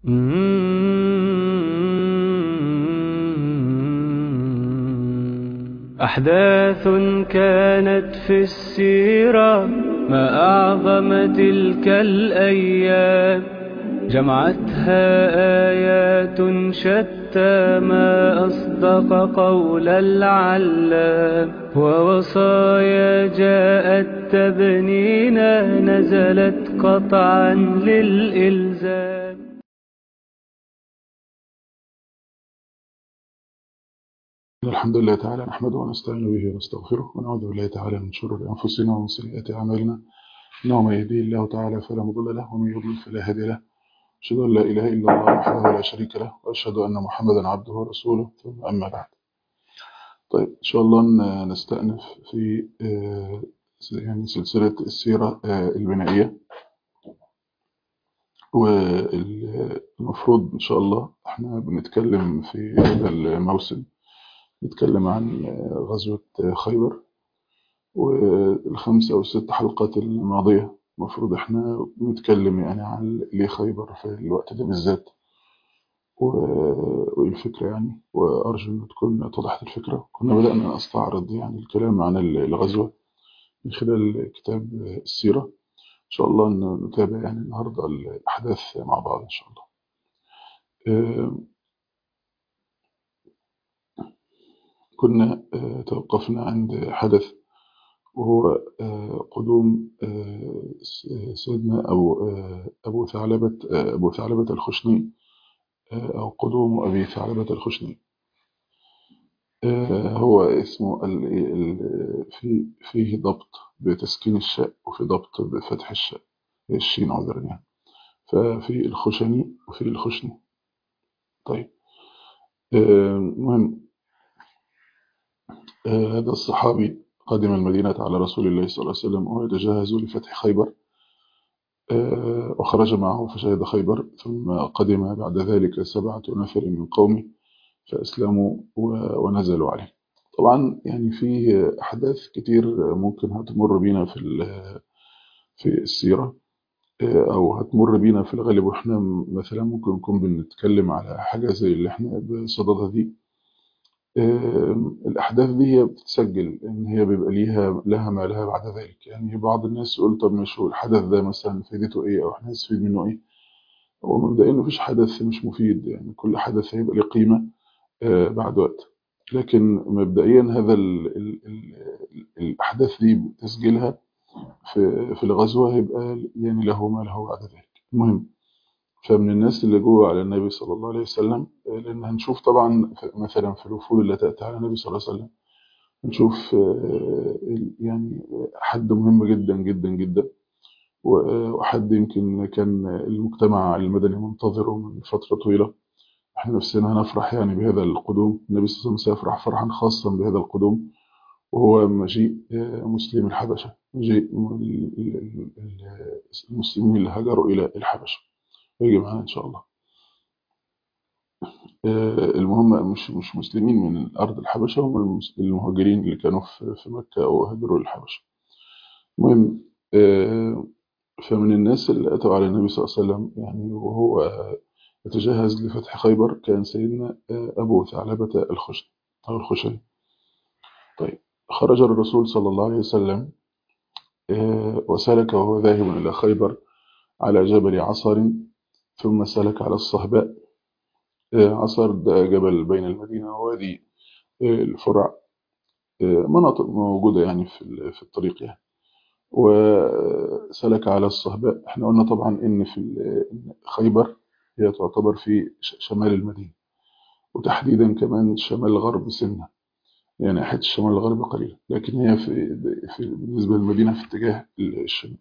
أحداث كانت في السيرة ما أعظم تلك الأيام جمعتها آيات شتى ما أصدق قول العلام ووصايا جاءت تبنينا نزلت قطعا للإلزام الحمد لله تعالى نحمده ونستعين به ونستغفره ونعوذ بالله تعالى من شرور أنفسنا ومن سيئات أعمالنا إنه من يهديه الله تعالى فلا مضل له ومن يضلل فلا هادي له أشهد أن لا إله إلا الله وحده لا شريك له وأشهد أن محمدا عبده ورسوله ثم أما بعد طيب إن شاء الله نستأنف في يعني سلسلة السيرة البنائية والمفروض إن شاء الله احنا بنتكلم في هذا الموسم نتكلم عن غزوة خيبر والخمسة أو الست حلقات الماضية المفروض احنا بنتكلم يعني عن ليه خيبر في الوقت ده بالذات والفكرة يعني وأرجو أن تكون اتضحت الفكرة كنا بدأنا نستعرض يعني الكلام عن الغزوة من خلال كتاب السيرة إن شاء الله نتابع يعني النهاردة الأحداث مع بعض إن شاء الله كنا توقفنا عند حدث وهو قدوم سيدنا أبو أبو ثعلبة أبو ثعلبة الخشني أو قدوم أبي ثعلبة الخشني هو اسمه في فيه ضبط بتسكين الشاء وفي ضبط بفتح الشاء الشين عذرا يعني ففي الخشني وفي الخشني طيب المهم هذا الصحابي قدم المدينة على رسول الله صلى الله عليه وسلم ويتجهز لفتح خيبر وخرج معه فشهد خيبر ثم قدم بعد ذلك سبعة نفر من قومه فأسلموا ونزلوا عليه طبعا يعني في أحداث كتير ممكن هتمر بينا في في السيرة أو هتمر بينا في الغالب وإحنا مثلا ممكن نكون بنتكلم على حاجة زي اللي إحنا بصددها دي الأحداث دي هي بتتسجل إن هي بيبقى ليها لها ما لها بعد ذلك يعني بعض الناس يقول طب مش هو الحدث ده مثلا فايدته إيه أو إحنا نستفيد منه إيه هو مبدئيا مفيش حدث مش مفيد يعني كل حدث هيبقى له قيمة بعد وقت لكن مبدئيا هذا ال ال ال الأحداث دي تسجيلها في في الغزوة هيبقى يعني له ما له بعد ذلك المهم فمن الناس اللي جوه على النبي صلى الله عليه وسلم لأن هنشوف طبعا مثلا في الوفود اللي تأتي على النبي صلى الله عليه وسلم هنشوف يعني حد مهم جدا جدا جدا وحد يمكن كان المجتمع المدني منتظره من فترة طويلة احنا نفسنا هنفرح يعني بهذا القدوم النبي صلى الله عليه وسلم سيفرح فرحا خاصا بهذا القدوم وهو مجيء مسلم الحبشة مجيء المسلمين اللي هاجروا إلى الحبشة ويجي معانا إن شاء الله المهم مش مش مسلمين من أرض الحبشة هم المهاجرين اللي كانوا في مكة أو هاجروا للحبشة المهم فمن الناس اللي أتوا على النبي صلى الله عليه وسلم يعني وهو يتجهز لفتح خيبر كان سيدنا أبو ثعلبة الخشني أو الخشني طيب خرج الرسول صلى الله عليه وسلم وسلك وهو ذاهب إلى خيبر على جبل عصر ثم سلك على الصهباء عصر ده جبل بين المدينة ووادي الفرع مناطق موجودة يعني في في الطريق يعني وسلك على الصهباء احنا قلنا طبعا ان في خيبر هي تعتبر في شمال المدينة وتحديدا كمان شمال غرب سنة يعني ناحية الشمال الغربي قليلا لكن هي في, في بالنسبة للمدينة في اتجاه الشمال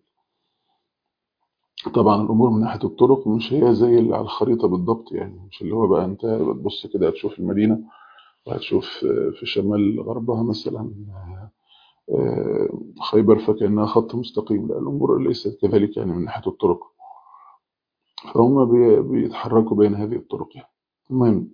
طبعا الأمور من ناحية الطرق مش هي زي اللي على الخريطة بالضبط يعني مش اللي هو بقى أنت بتبص كده هتشوف المدينة وهتشوف في شمال غربها مثلا خيبر فكأنها خط مستقيم لا الأمور ليست كذلك يعني من ناحية الطرق فهم بيتحركوا بين هذه الطرق يعني المهم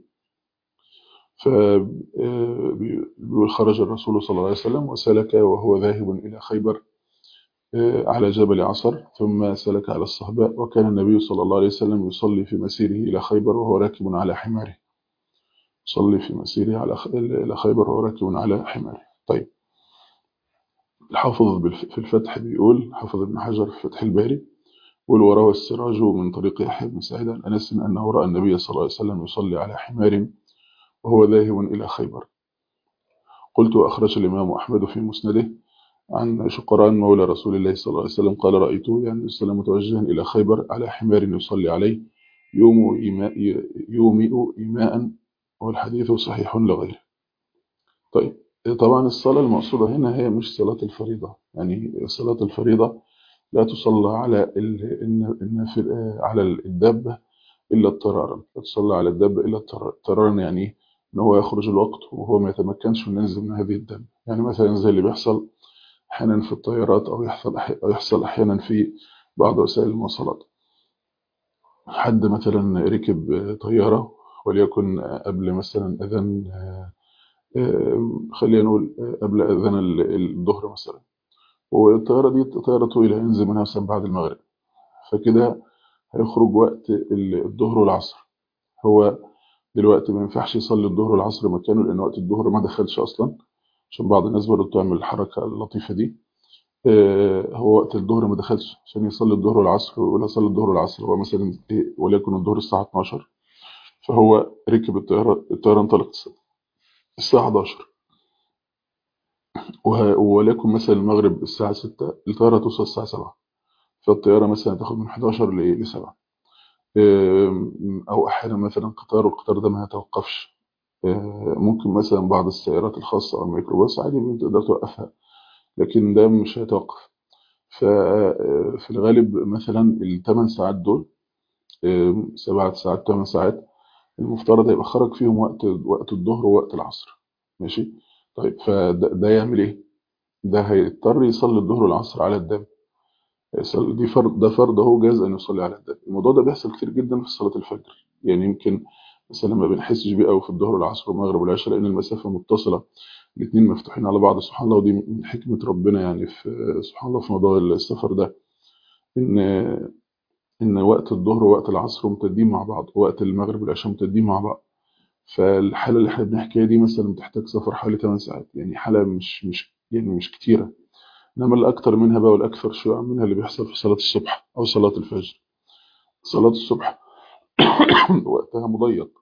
فخرج الرسول صلى الله عليه وسلم وسلك وهو ذاهب إلى خيبر على جبل عصر ثم سلك على الصهباء وكان النبي صلى الله عليه وسلم يصلي في مسيره إلى خيبر وهو راكب على حماره يصلي في مسيره على إلى خيبر وهو راكب على حماره طيب الحافظ في الفتح بيقول حافظ ابن حجر في فتح الباري يقول وروى السراج من طريق يحيى بن سعيد عن أنس أنه رأى النبي صلى الله عليه وسلم يصلي على حمار وهو ذاهب إلى خيبر قلت أخرج الإمام أحمد في مسنده عن شقران مولى رسول الله صلى الله عليه وسلم قال رأيته يعني السلام متوجها إلى خيبر على حمار يصلي عليه يوم إيماء يومئ إيماء والحديث صحيح لغيره طيب طبعا الصلاة المقصودة هنا هي مش صلاة الفريضة يعني صلاة الفريضة لا تصلى على إن في على الدابة إلا اضطرارا لا تصلى على الدابة إلا اضطرارا يعني إن هو يخرج الوقت وهو ما يتمكنش من ينزل من هذه الدابة يعني مثلا زي اللي بيحصل أحيانا في الطيارات أو يحصل أو يحصل أحيانا في بعض وسائل المواصلات حد مثلا ركب طيارة وليكن قبل مثلا أذان خلينا نقول قبل أذان الظهر مثلا والطيارة دي طيارة طويلة ينزل منها مثلا بعد المغرب فكده هيخرج وقت الظهر والعصر هو دلوقتي ما ينفعش يصلي الظهر والعصر مكانه لأن وقت الظهر ما دخلش أصلا عشان بعض الناس برضه بتعمل الحركة اللطيفة دي هو وقت الظهر ما دخلش عشان يصلي الظهر والعصر ويقول هصلي الظهر والعصر هو مثلا وليكن الظهر الساعة 12 فهو ركب الطيارة الطيارة انطلقت الساعة 11 وليكن مثلا المغرب الساعة 6 الطيارة توصل الساعة 7 فالطيارة مثلا تاخد من 11 ل 7 أو أحيانا مثلا قطار والقطار ده ما يتوقفش ممكن مثلا بعض السيارات الخاصة أو الميكروباص عادي تقدر توقفها لكن ده مش هيتوقف ففي الغالب مثلا الثمان ساعات دول سبعة ساعات ثمان ساعات المفترض هيبقى خرج فيهم وقت وقت الظهر ووقت العصر ماشي طيب فده يعمل ايه ده هيضطر يصلي الظهر والعصر على الدم دي فرض ده فرض اهو جاز ان يصلي على الدم الموضوع ده بيحصل كتير جدا في صلاه الفجر يعني يمكن مثلا ما بنحسش بيه قوي في الظهر والعصر والمغرب والعشاء لان المسافه متصله الاثنين مفتوحين على بعض سبحان الله ودي من حكمه ربنا يعني في سبحان الله في موضوع السفر ده ان ان وقت الظهر ووقت العصر ممتدين مع بعض ووقت المغرب والعشاء ممتدين مع بعض فالحاله اللي احنا بنحكيها دي مثلا بتحتاج سفر حوالي 8 ساعات يعني حاله مش مش يعني مش كتيره انما الاكثر منها بقى والاكثر شيوعا منها اللي بيحصل في صلاه الصبح او صلاه الفجر صلاه الصبح وقتها مضيق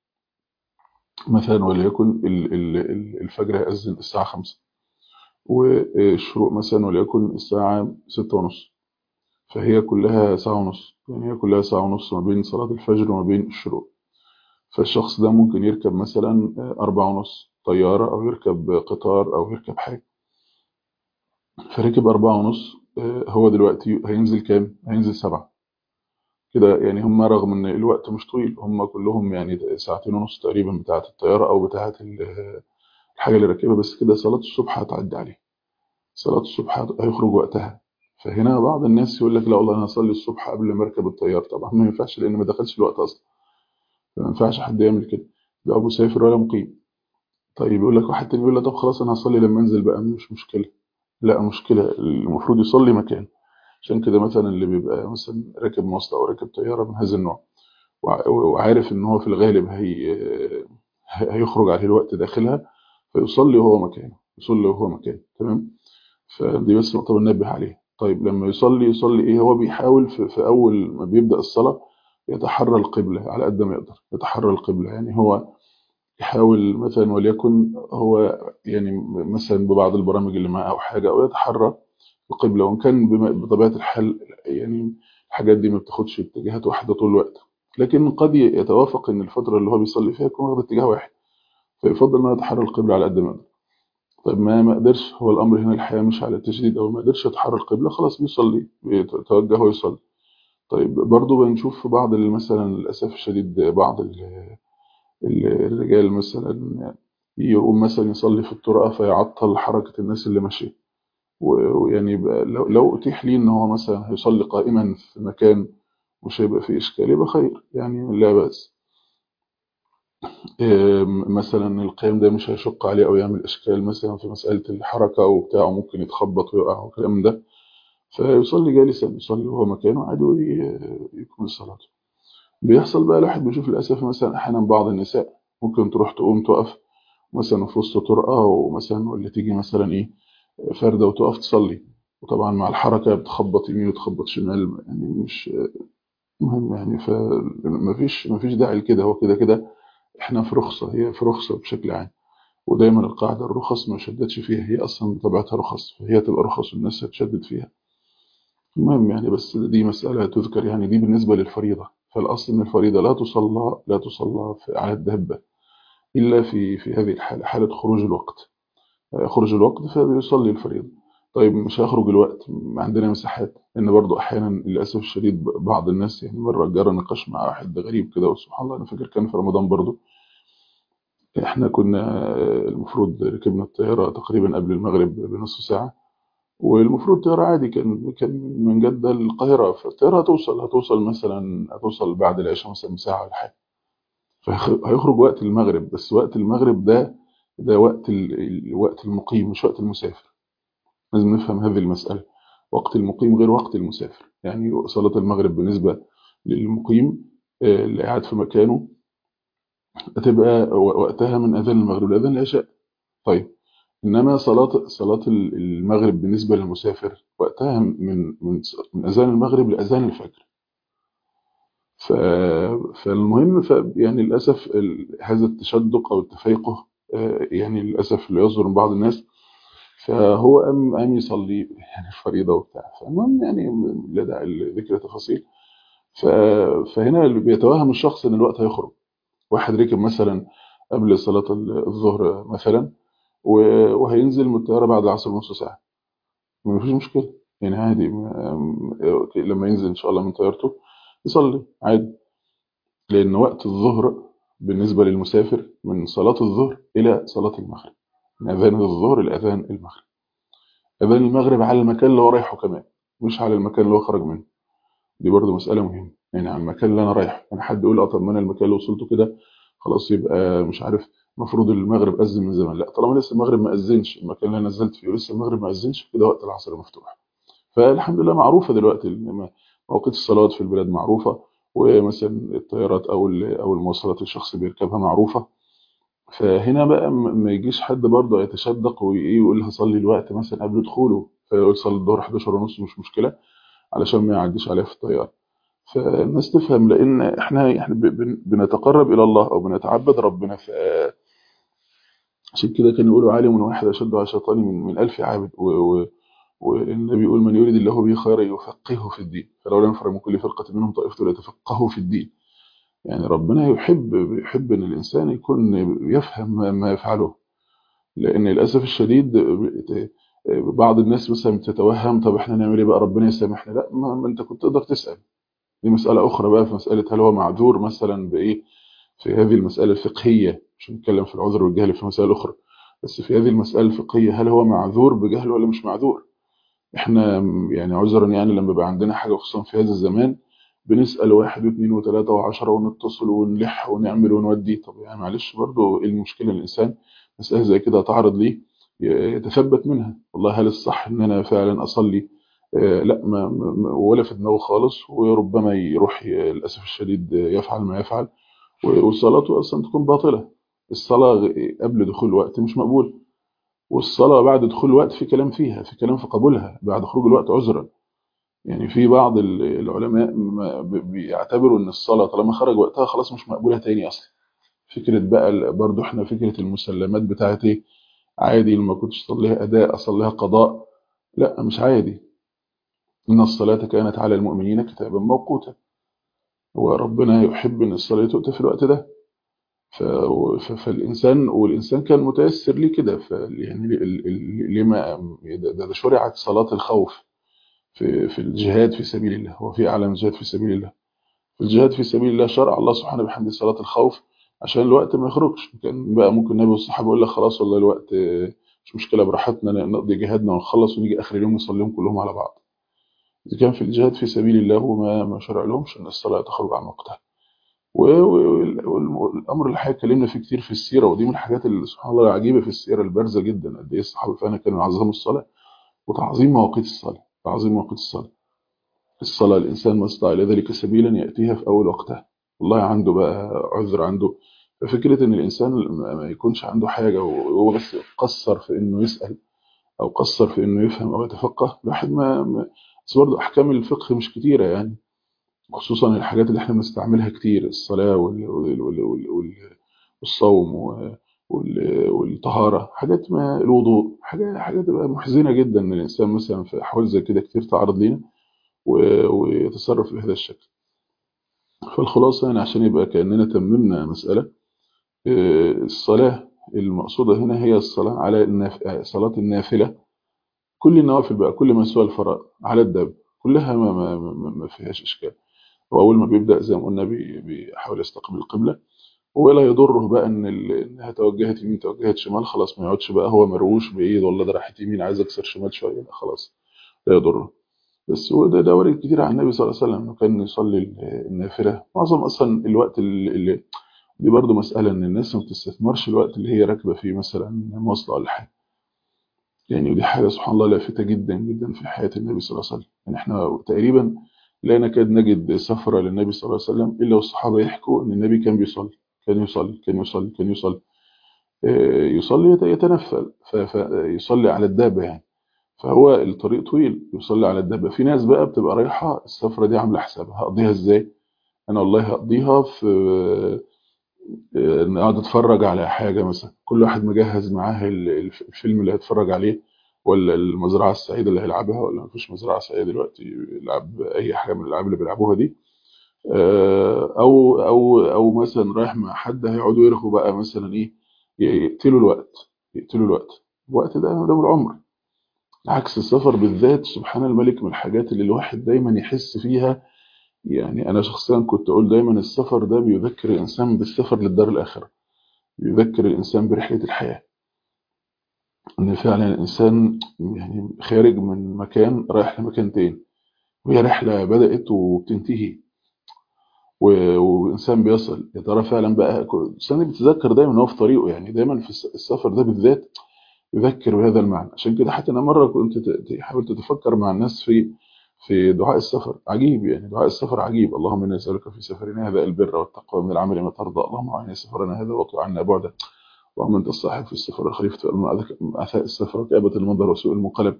مثلا وليكن الفجر هيأذن الساعه 5 والشروق مثلا وليكن الساعه 6 ونص فهي كلها ساعة ونص يعني هي كلها ساعة ونص ما بين صلاة الفجر وما بين الشروق فالشخص ده ممكن يركب مثلا أربعة ونص طيارة أو يركب قطار أو يركب حاجة فركب أربعة ونص هو دلوقتي هينزل كام؟ هينزل سبعة كده يعني هم رغم ان الوقت مش طويل هم كلهم يعني ساعتين ونص تقريبا بتاعة الطيارة أو بتاعة الحاجة اللي راكبها بس كده صلاة الصبح هتعدي عليه صلاة الصبح هيخرج وقتها فهنا بعض الناس يقول لك لا والله انا هصلي الصبح قبل ما اركب الطيار طبعا ما ينفعش لان ما دخلش الوقت اصلا ما ينفعش حد يعمل كده لا ابو سافر ولا مقيم طيب يقول لك واحد تاني يقول لك طب خلاص انا هصلي لما انزل بقى مش مشكله لا مشكله المفروض يصلي مكان عشان كده مثلا اللي بيبقى مثلا راكب مواصله او راكب طياره من هذا النوع وعارف ان هو في الغالب هي هيخرج عليه الوقت داخلها فيصلي وهو مكانه يصلي وهو مكانه تمام فدي بس نقطه بننبه عليها طيب لما يصلي يصلي ايه هو بيحاول في, في اول ما بيبدا الصلاه يتحرى القبله على قد ما يقدر يتحرى القبله يعني هو يحاول مثلا وليكن هو يعني مثلا ببعض البرامج اللي معاه او حاجه او يتحرى القبله وان كان بطبيعه الحال يعني الحاجات دي ما بتاخدش اتجاهات واحده طول الوقت لكن قد يتوافق ان الفتره اللي هو بيصلي فيها يكون واخد اتجاه واحد فيفضل انه يتحرى القبله على قد ما يقدر طيب ما ما قدرش هو الامر هنا الحياه مش على التشديد او ما قدرش يتحرى القبله خلاص بيصلي بيتوجه ويصلي طيب برضه بنشوف في بعض مثلا للاسف الشديد بعض الرجال مثلا يقوم مثلا يصلي في الطرقه فيعطل حركه الناس اللي ماشيه ويعني لو لو اتيح ليه ان هو مثلا هيصلي قائما في مكان مش هيبقى فيه اشكال يبقى خير يعني لا باس مثلا القيام ده مش هيشق عليه او يعمل اشكال مثلا في مساله الحركه او بتاعه ممكن يتخبط ويقع والكلام ده فيصلي جالسا يصلي وهو مكانه عادي ويكمل صلاته بيحصل بقى الواحد بيشوف للاسف مثلا احيانا بعض النساء ممكن تروح تقوم تقف مثلا في وسط طرقه ومثلا ولا تيجي مثلا ايه فرده وتقف تصلي وطبعا مع الحركه بتخبط يمين وتخبط شمال يعني مش مهم يعني فمفيش مفيش داعي لكده هو كده كده احنا في رخصه هي في رخصه بشكل عام ودايما القاعده الرخص ما شددش فيها هي اصلا بطبيعتها رخص فهي تبقى رخص والناس هتشدد فيها المهم يعني بس دي مساله تذكر يعني دي بالنسبه للفريضه فالاصل ان الفريضه لا تصلى لا تصلى في على الدابه الا في في هذه الحاله حاله خروج الوقت خروج الوقت فبيصلي الفريضه طيب مش هيخرج الوقت عندنا مساحات ان برضو احيانا للاسف الشديد بعض الناس يعني مره جرى نقاش مع واحد غريب كده وسبحان الله انا فاكر كان في رمضان برضو احنا كنا المفروض ركبنا الطياره تقريبا قبل المغرب بنص ساعه والمفروض طياره عادي كان كان من جده للقاهره فالطياره هتوصل هتوصل مثلا هتوصل بعد العشاء مثلا بساعه ولا حاجه فهيخرج وقت المغرب بس وقت المغرب ده ده وقت الوقت المقيم مش وقت المسافر لازم نفهم هذه المسألة وقت المقيم غير وقت المسافر يعني صلاة المغرب بالنسبة للمقيم اللي قاعد في مكانه هتبقى وقتها من أذان المغرب لأذان العشاء طيب إنما صلاة صلاة المغرب بالنسبة للمسافر وقتها من من من أذان المغرب لأذان الفجر ف... فالمهم ف... يعني للأسف هذا التشدق أو التفيقه يعني للأسف اللي يصدر من بعض الناس فهو قام قام يصلي يعني الفريضة وبتاع فالمهم يعني لا داعي لذكر تفاصيل فهنا اللي بيتوهم الشخص ان الوقت هيخرج واحد ركب مثلا قبل صلاة الظهر مثلا وهينزل من الطيارة بعد العصر نص ساعة ما فيش مشكلة يعني عادي لما ينزل ان شاء الله من طيارته يصلي عادي لأن وقت الظهر بالنسبة للمسافر من صلاة الظهر إلى صلاة المغرب من أذان الظهر لأذان المغرب أذان المغرب على المكان اللي هو رايحه كمان مش على المكان اللي هو خرج منه دي برضو مسألة مهمة يعني على المكان اللي أنا رايحه أنا حد يقول اه طب ما أنا المكان اللي وصلته كده خلاص يبقى مش عارف المفروض المغرب أذن من زمان لا طالما لسه المغرب ما أذنش المكان اللي أنا نزلت فيه لسه المغرب ما أذنش كده وقت العصر مفتوح فالحمد لله معروفة دلوقتي مواقيت الصلوات في البلاد معروفة ومثلا الطيارات أو أو المواصلات الشخص بيركبها معروفة فهنا بقى ما يجيش حد برضه يتشدق ويقول هصلي الوقت مثلا قبل دخوله فيقول صلي الظهر 11 ونص مش مشكلة علشان ما يعديش عليه في الطيارة فالناس تفهم لأن احنا احنا بنتقرب إلى الله أو بنتعبد ربنا ف عشان كده كانوا يقولوا عالم واحد أشد على الشيطان من, من ألف عابد و... و... والنبي يقول من يريد الله به خيرا يفقهه في الدين فلولا ينفر من كل فرقة منهم طائفة ليتفقهوا في الدين يعني ربنا يحب يحب ان الانسان يكون يفهم ما يفعله لان للاسف الشديد بعض الناس مثلا بتتوهم طب احنا نعمل ايه بقى ربنا يسامحنا لا ما انت كنت تقدر تسال دي مساله اخرى بقى في مساله هل هو معذور مثلا بايه في هذه المساله الفقهيه مش هنتكلم في العذر والجهل في مسائل اخرى بس في هذه المساله الفقهيه هل هو معذور بجهل ولا مش معذور احنا يعني عذرا يعني لما بقى عندنا حاجه خصوصا في هذا الزمان بنسأل واحد واثنين وثلاثة وعشرة ونتصل ونلح ونعمل ونودي طب يعني معلش برضه ايه المشكلة الإنسان مسألة زي كده تعرض ليه يتثبت منها والله هل الصح إن أنا فعلا أصلي آه لا ما ولا في دماغه خالص وربما يروح للأسف الشديد يفعل ما يفعل وصلاته أصلا تكون باطلة الصلاة قبل دخول الوقت مش مقبول والصلاة بعد دخول الوقت في كلام فيها في كلام في قبولها بعد خروج الوقت عذرا يعني في بعض العلماء بيعتبروا ان الصلاه طالما خرج وقتها خلاص مش مقبوله تاني اصلا فكره بقى برضو احنا فكره المسلمات بتاعت ايه عادي لما كنتش اصليها اداء اصليها قضاء لا مش عادي ان الصلاه كانت على المؤمنين كتابا موقوتا وربنا يحب ان الصلاه تؤتى في الوقت ده فالانسان والانسان كان متيسر ليه كده يعني لما ده, ده شرعت صلاه الخوف في في الجهاد في سبيل الله هو في اعلى من الجهاد في سبيل الله في الجهاد في سبيل الله شرع الله سبحانه بحمد صلاه الخوف عشان الوقت ما يخرجش كان بقى ممكن النبي والصحابه يقول لك خلاص والله الوقت مش مشكله براحتنا نقضي جهادنا ونخلص ونيجي اخر اليوم نصليهم كلهم على بعض اذا كان في الجهاد في سبيل الله وما ما شرع لهمش ان الصلاه تخرج عن وقتها والامر اللي احنا اتكلمنا فيه كتير في السيره ودي من الحاجات اللي سبحان الله العجيبه في السيره البارزه جدا قد ايه الصحابه فعلا كانوا يعظموا الصلاه وتعظيم مواقيت الصلاه تعظيم وقت الصلاة الصلاة الإنسان ما استطاع إلى ذلك سبيلا يأتيها في أول وقتها والله عنده بقى عذر عنده ففكرة إن الإنسان ما يكونش عنده حاجة وهو بس قصر في إنه يسأل أو قصر في إنه يفهم أو يتفقه الواحد ما, ما بس برضه أحكام الفقه مش كتيرة يعني خصوصا الحاجات اللي احنا بنستعملها كتير الصلاة وال... وال... وال... وال... وال... والصوم وال... والطهارة حاجات ما الوضوء حاجات حاجات تبقى محزنة جدا ان الانسان مثلا في احوال زي كده كتير تعرض لينا و... ويتصرف بهذا الشكل فالخلاصة يعني عشان يبقى كأننا تممنا مسألة الصلاة المقصودة هنا هي الصلاة على الناف... صلاة النافلة كل النوافل بقى كل ما سوى الفرائض على الدب كلها ما, ما, ما, ما فيهاش إشكال وأول ما بيبدأ زي ما قلنا بيحاول يستقبل القبلة ولا يضره بقى ان انها توجهت يمين توجهت شمال خلاص ما يقعدش بقى هو مروش بايد والله ده راحت يمين عايز اكسر شمال شويه لا خلاص لا يضره بس هو ده ده وارد كتير عن النبي صلى الله عليه وسلم انه كان يصلي النافله معظم اصلا الوقت اللي, اللي دي برضه مساله ان الناس ما بتستثمرش الوقت اللي هي راكبه فيه مثلا مواصله ولا حاجه يعني ودي حاجه سبحان الله لافته جدا جدا في حياه النبي صلى الله عليه وسلم يعني احنا تقريبا لا نكاد نجد سفرة للنبي صلى الله عليه وسلم إلا والصحابة يحكوا أن النبي كان بيصلي كان يصلي كان يصلي كان يصلي يصلي يتنفل فيصلي على الدابة يعني فهو الطريق طويل يصلي على الدابة في ناس بقى بتبقى رايحة السفرة دي عاملة حسابها هقضيها ازاي انا والله هقضيها في ان اقعد اتفرج على حاجة مثلا كل واحد مجهز معاه الفيلم اللي هيتفرج عليه ولا المزرعة السعيدة اللي هيلعبها ولا مفيش مزرعة سعيدة دلوقتي يلعب اي حاجة من الالعاب اللي بيلعبوها دي او او او مثلا رايح مع حد هيقعدوا يرخوا بقى مثلا ايه يقتلوا الوقت يقتلوا الوقت الوقت ده ده من العمر عكس السفر بالذات سبحان الملك من الحاجات اللي الواحد دايما يحس فيها يعني انا شخصيا كنت اقول دايما السفر ده بيذكر الانسان بالسفر للدار الاخره بيذكر الانسان برحله الحياه ان فعلا الانسان يعني خارج من مكان رايح لمكان تاني وهي رحله بدات وبتنتهي وانسان بيصل يا ترى فعلا بقى الانسان بيتذكر دايما هو في طريقه يعني دايما في السفر ده بالذات يذكر بهذا المعنى عشان كده حتى انا مره كنت حاولت تتفكر مع الناس في في دعاء السفر عجيب يعني دعاء السفر عجيب اللهم انا نسالك في سفرنا هذا البر والتقوى من العمل ما ترضى اللهم اعنا سفرنا هذا واطلع عنا بعده اللهم انت الصاحب في السفر الخليفه اثاء السفر وكابه المنظر وسوء المنقلب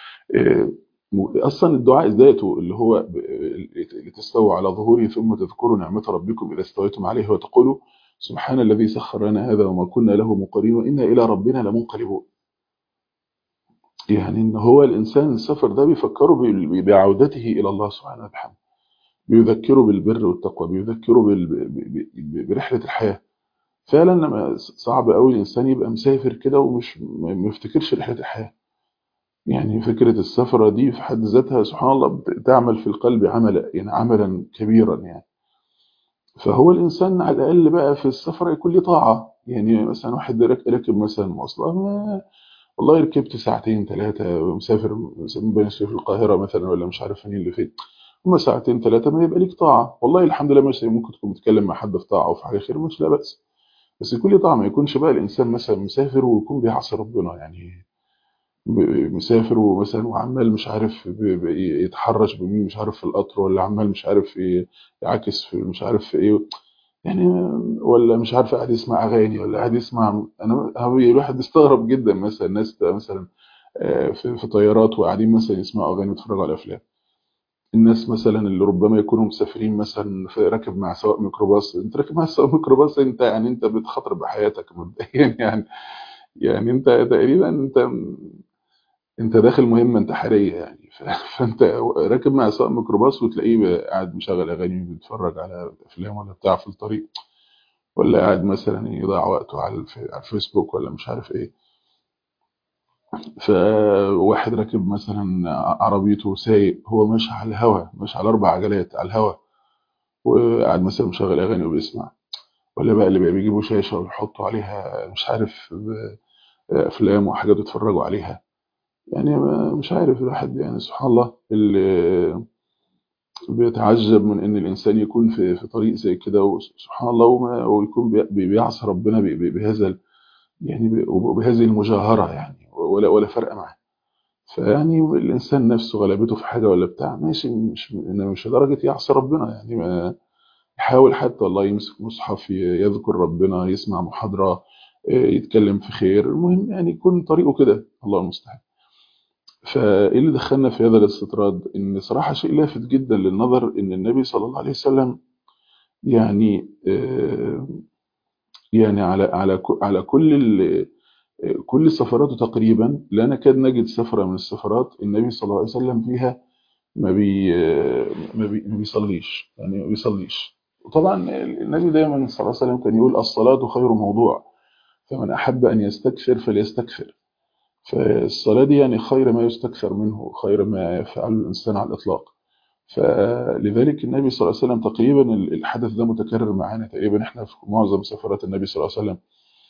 اصلا الدعاء ذاته اللي هو لتستووا على ظهوره ثم تذكروا نعمه ربكم اذا استويتم عليه وتقولوا سبحان الذي سخر لنا هذا وما كنا له مقرين وانا الى ربنا لمنقلبون يعني ان هو الانسان السفر ده بيفكره بعودته الى الله سبحانه وتعالى بيذكره بالبر والتقوى بيذكره برحله الحياه فعلا لما صعب قوي الانسان يبقى مسافر كده ومش ما يفتكرش رحله الحياه يعني فكره السفره دي في حد ذاتها سبحان الله بتعمل في القلب عملا يعني عملا كبيرا يعني فهو الانسان على الاقل بقى في السفر يكون له طاعه يعني مثلا واحد راكب مثلا مواصله والله ركبت ساعتين ثلاثة مسافر بين في القاهرة مثلا ولا مش عارف فين اللي فين هما ساعتين ثلاثة ما يبقى ليك طاعة والله الحمد لله ماشي ممكن تكون بتتكلم مع حد في طاعة أو في حاجة خير مش لا بأس بس يكون لي طاعة ما يكونش بقى الإنسان مثلا مسافر ويكون بيعصي ربنا يعني مسافر ومثلا وعمال مش عارف يتحرش بمين مش عارف في القطر ولا عمال مش عارف يعاكس في مش عارف في ايه يعني ولا مش عارف قاعد يسمع اغاني ولا قاعد يسمع انا الواحد بيستغرب جدا مثلا الناس مثلا في, في طيارات وقاعدين مثلا يسمعوا اغاني ويتفرجوا على افلام الناس مثلا اللي ربما يكونوا مسافرين مثلا في راكب مع سواق ميكروباص انت راكب مع سواق ميكروباص انت يعني انت بتخاطر بحياتك مبدئيا يعني يعني انت تقريبا انت انت داخل مهمه انتحاريه يعني فانت راكب مع سواق ميكروباص وتلاقيه قاعد مشغل اغاني بيتفرج على افلام ولا بتاع في الطريق ولا قاعد مثلا يضيع وقته على الفيسبوك ولا مش عارف ايه فواحد راكب مثلا عربيته سايق هو ماشي على الهوا ماشي على اربع عجلات على الهوا وقاعد مثلا مشغل اغاني وبيسمع ولا بقى اللي بقى بيجيبوا شاشه ويحطوا عليها مش عارف افلام وحاجات يتفرجوا عليها يعني مش عارف الواحد يعني سبحان الله اللي بيتعجب من ان الانسان يكون في في طريق زي كده وسبحان الله وما ويكون بيعصي ربنا بهذا يعني وبهذه المجاهره يعني ولا ولا فرق معاه فيعني الإنسان نفسه غلبته في حاجة ولا بتاع ماشي مش إنما مش لدرجة يعصي ربنا يعني ما يحاول حتى والله يمسك مصحف ي- يذكر ربنا يسمع محاضرة إيه، يتكلم في خير المهم يعني يكون طريقه كده الله المستعان فايه اللي دخلنا في هذا الاستطراد ان صراحة شيء لافت جدا للنظر ان النبي صلى الله عليه وسلم يعني آه، يعني على على ك- على كل ال- كل سفراته تقريبا لا نكاد نجد سفرة من السفرات النبي صلى الله عليه وسلم فيها ما بي ما, بي ما بيصليش يعني ما بيصليش وطبعا النبي دايما صلى الله عليه وسلم كان يقول الصلاة خير موضوع فمن أحب أن يستكثر فليستكثر فالصلاة دي يعني خير ما يستكثر منه خير ما يفعله الإنسان على الإطلاق فلذلك النبي صلى الله عليه وسلم تقريبا الحدث ده متكرر معانا تقريبا احنا في معظم سفرات النبي صلى الله عليه وسلم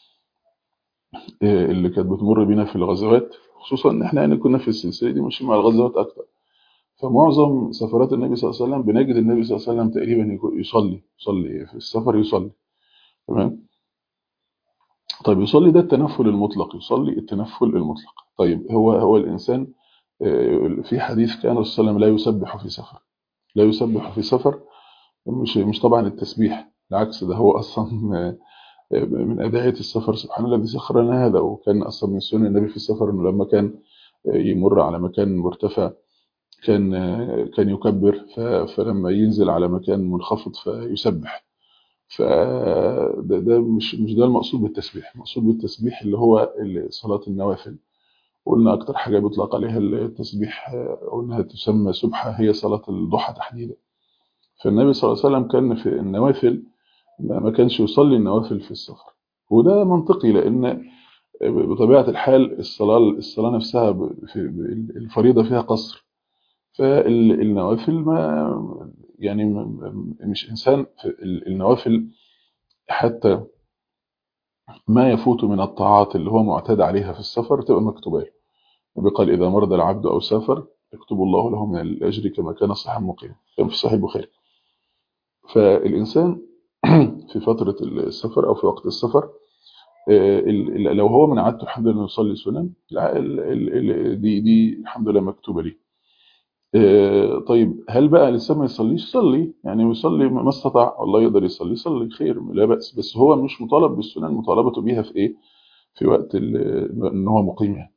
آه، اللي كانت بتمر بينا في الغزوات خصوصا ان احنا يعني كنا في السلسله دي ماشيين مع الغزوات اكتر فمعظم سفرات النبي صلى الله عليه وسلم بنجد النبي صلى الله عليه وسلم تقريبا يكو- يصلي يصلي في السفر يصلي تمام طيب يصلي ده التنفل المطلق يصلي التنفل المطلق طيب هو هو الانسان آه، في حديث كان الرسول صلى الله عليه وسلم لا يسبح في سفر لا يسبح في سفر مش مش طبعا التسبيح بالعكس ده هو اصلا آه، من أدعية السفر سبحان الذي سخر لنا هذا وكان أصلا من سنن النبي في السفر إنه لما كان يمر على مكان مرتفع كان كان يكبر ف- فلما ينزل على مكان منخفض فيسبح فده ده مش مش ده المقصود بالتسبيح المقصود بالتسبيح اللي هو ال- صلاة النوافل قلنا أكتر حاجة بيطلق عليها التسبيح قلنا تسمى سبحة هي صلاة الضحى تحديدا فالنبي صلى الله عليه وسلم كان في النوافل ما ما كانش يصلي النوافل في السفر وده منطقي لأن بطبيعة الحال الصلاة الصلاة نفسها ب- في الفريضة فيها قصر فالنوافل ما يعني م- م- مش إنسان في ال- النوافل حتى ما يفوت من الطاعات اللي هو معتاد عليها في السفر تبقى مكتوبة له النبي قال إذا مرض العبد أو سافر يكتب الله له من الأجر كما كان صحيح مقيم كان في صحيح البخاري فالإنسان في فترة السفر أو في وقت السفر آه، ال- ال- لو هو من عادته الحمد لله إنه يصلي سنن لا، ال- ال- ال- دي دي الحمد لله مكتوبة ليه آه، طيب هل بقى لسه ما يصليش يصلي يعني يصلي ما استطاع والله يقدر يصلي يصلي خير لا بأس بس هو مش مطالب بالسنن مطالبته بيها في ايه في وقت ال- ان هو مقيم يعني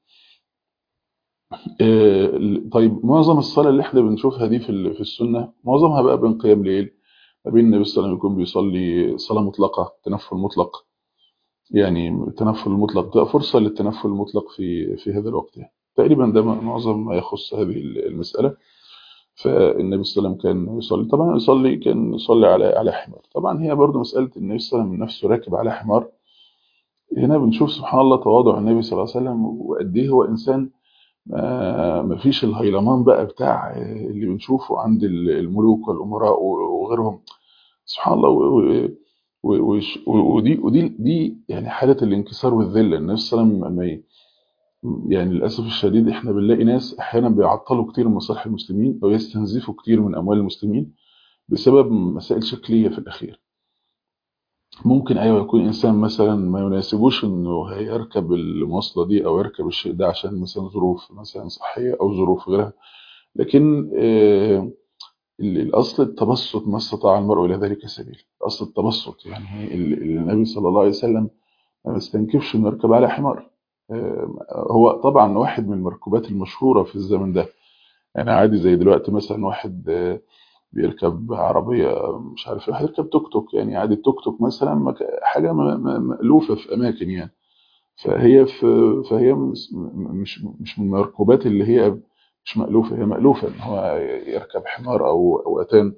آه، ال- طيب معظم الصلاة اللي احنا بنشوفها دي في ال- في السنة معظمها بقى بين قيام ليل ما بين النبي صلى الله عليه وسلم يكون بيصلي صلاة مطلقة تنفل مطلق يعني التنفل المطلق ده فرصة للتنفل المطلق في في هذا الوقت يعني تقريبا ده معظم ما يخص هذه المسألة فالنبي صلى الله عليه وسلم كان يصلي طبعا يصلي كان يصلي على على حمار طبعا هي برضو مسألة النبي صلى الله عليه وسلم نفسه راكب على حمار هنا بنشوف سبحان الله تواضع النبي صلى الله عليه وسلم وقد ايه هو انسان ما ما فيش الهيلمان بقى بتاع اللي بنشوفه عند الملوك والامراء وغيرهم سبحان الله و- و- و- وش- و- ودي ودي دي يعني حالة الانكسار والذلة النبي صلى الله عليه وسلم ما ي- يعني للأسف الشديد احنا بنلاقي ناس أحيانا بيعطلوا كتير من مصالح المسلمين أو يستنزفوا كتير من أموال المسلمين بسبب مسائل شكلية في الأخير ممكن أيوة يكون إنسان مثلا ما يناسبوش إنه هيركب المواصلة دي أو يركب الشيء ده عشان مثلا ظروف مثلا صحية أو ظروف غيرها لكن آه، ال- الأصل التبسط ما استطاع المرء إلى ذلك سبيل أصل التبسط يعني ال- النبي صلى الله عليه وسلم ما استنكفش إنه يركب على حمار آه، هو طبعا واحد من المركوبات المشهورة في الزمن ده يعني عادي زي دلوقتي مثلا واحد آه، بيركب عربية مش عارف واحد يركب توك توك يعني عادي التوك توك مثلا مك- حاجة م- م- مألوفة في أماكن يعني فهي في فهي مش مش مش من المركوبات اللي هي مش مألوفة هي مألوفة إن هو يركب حمار أو أو أتان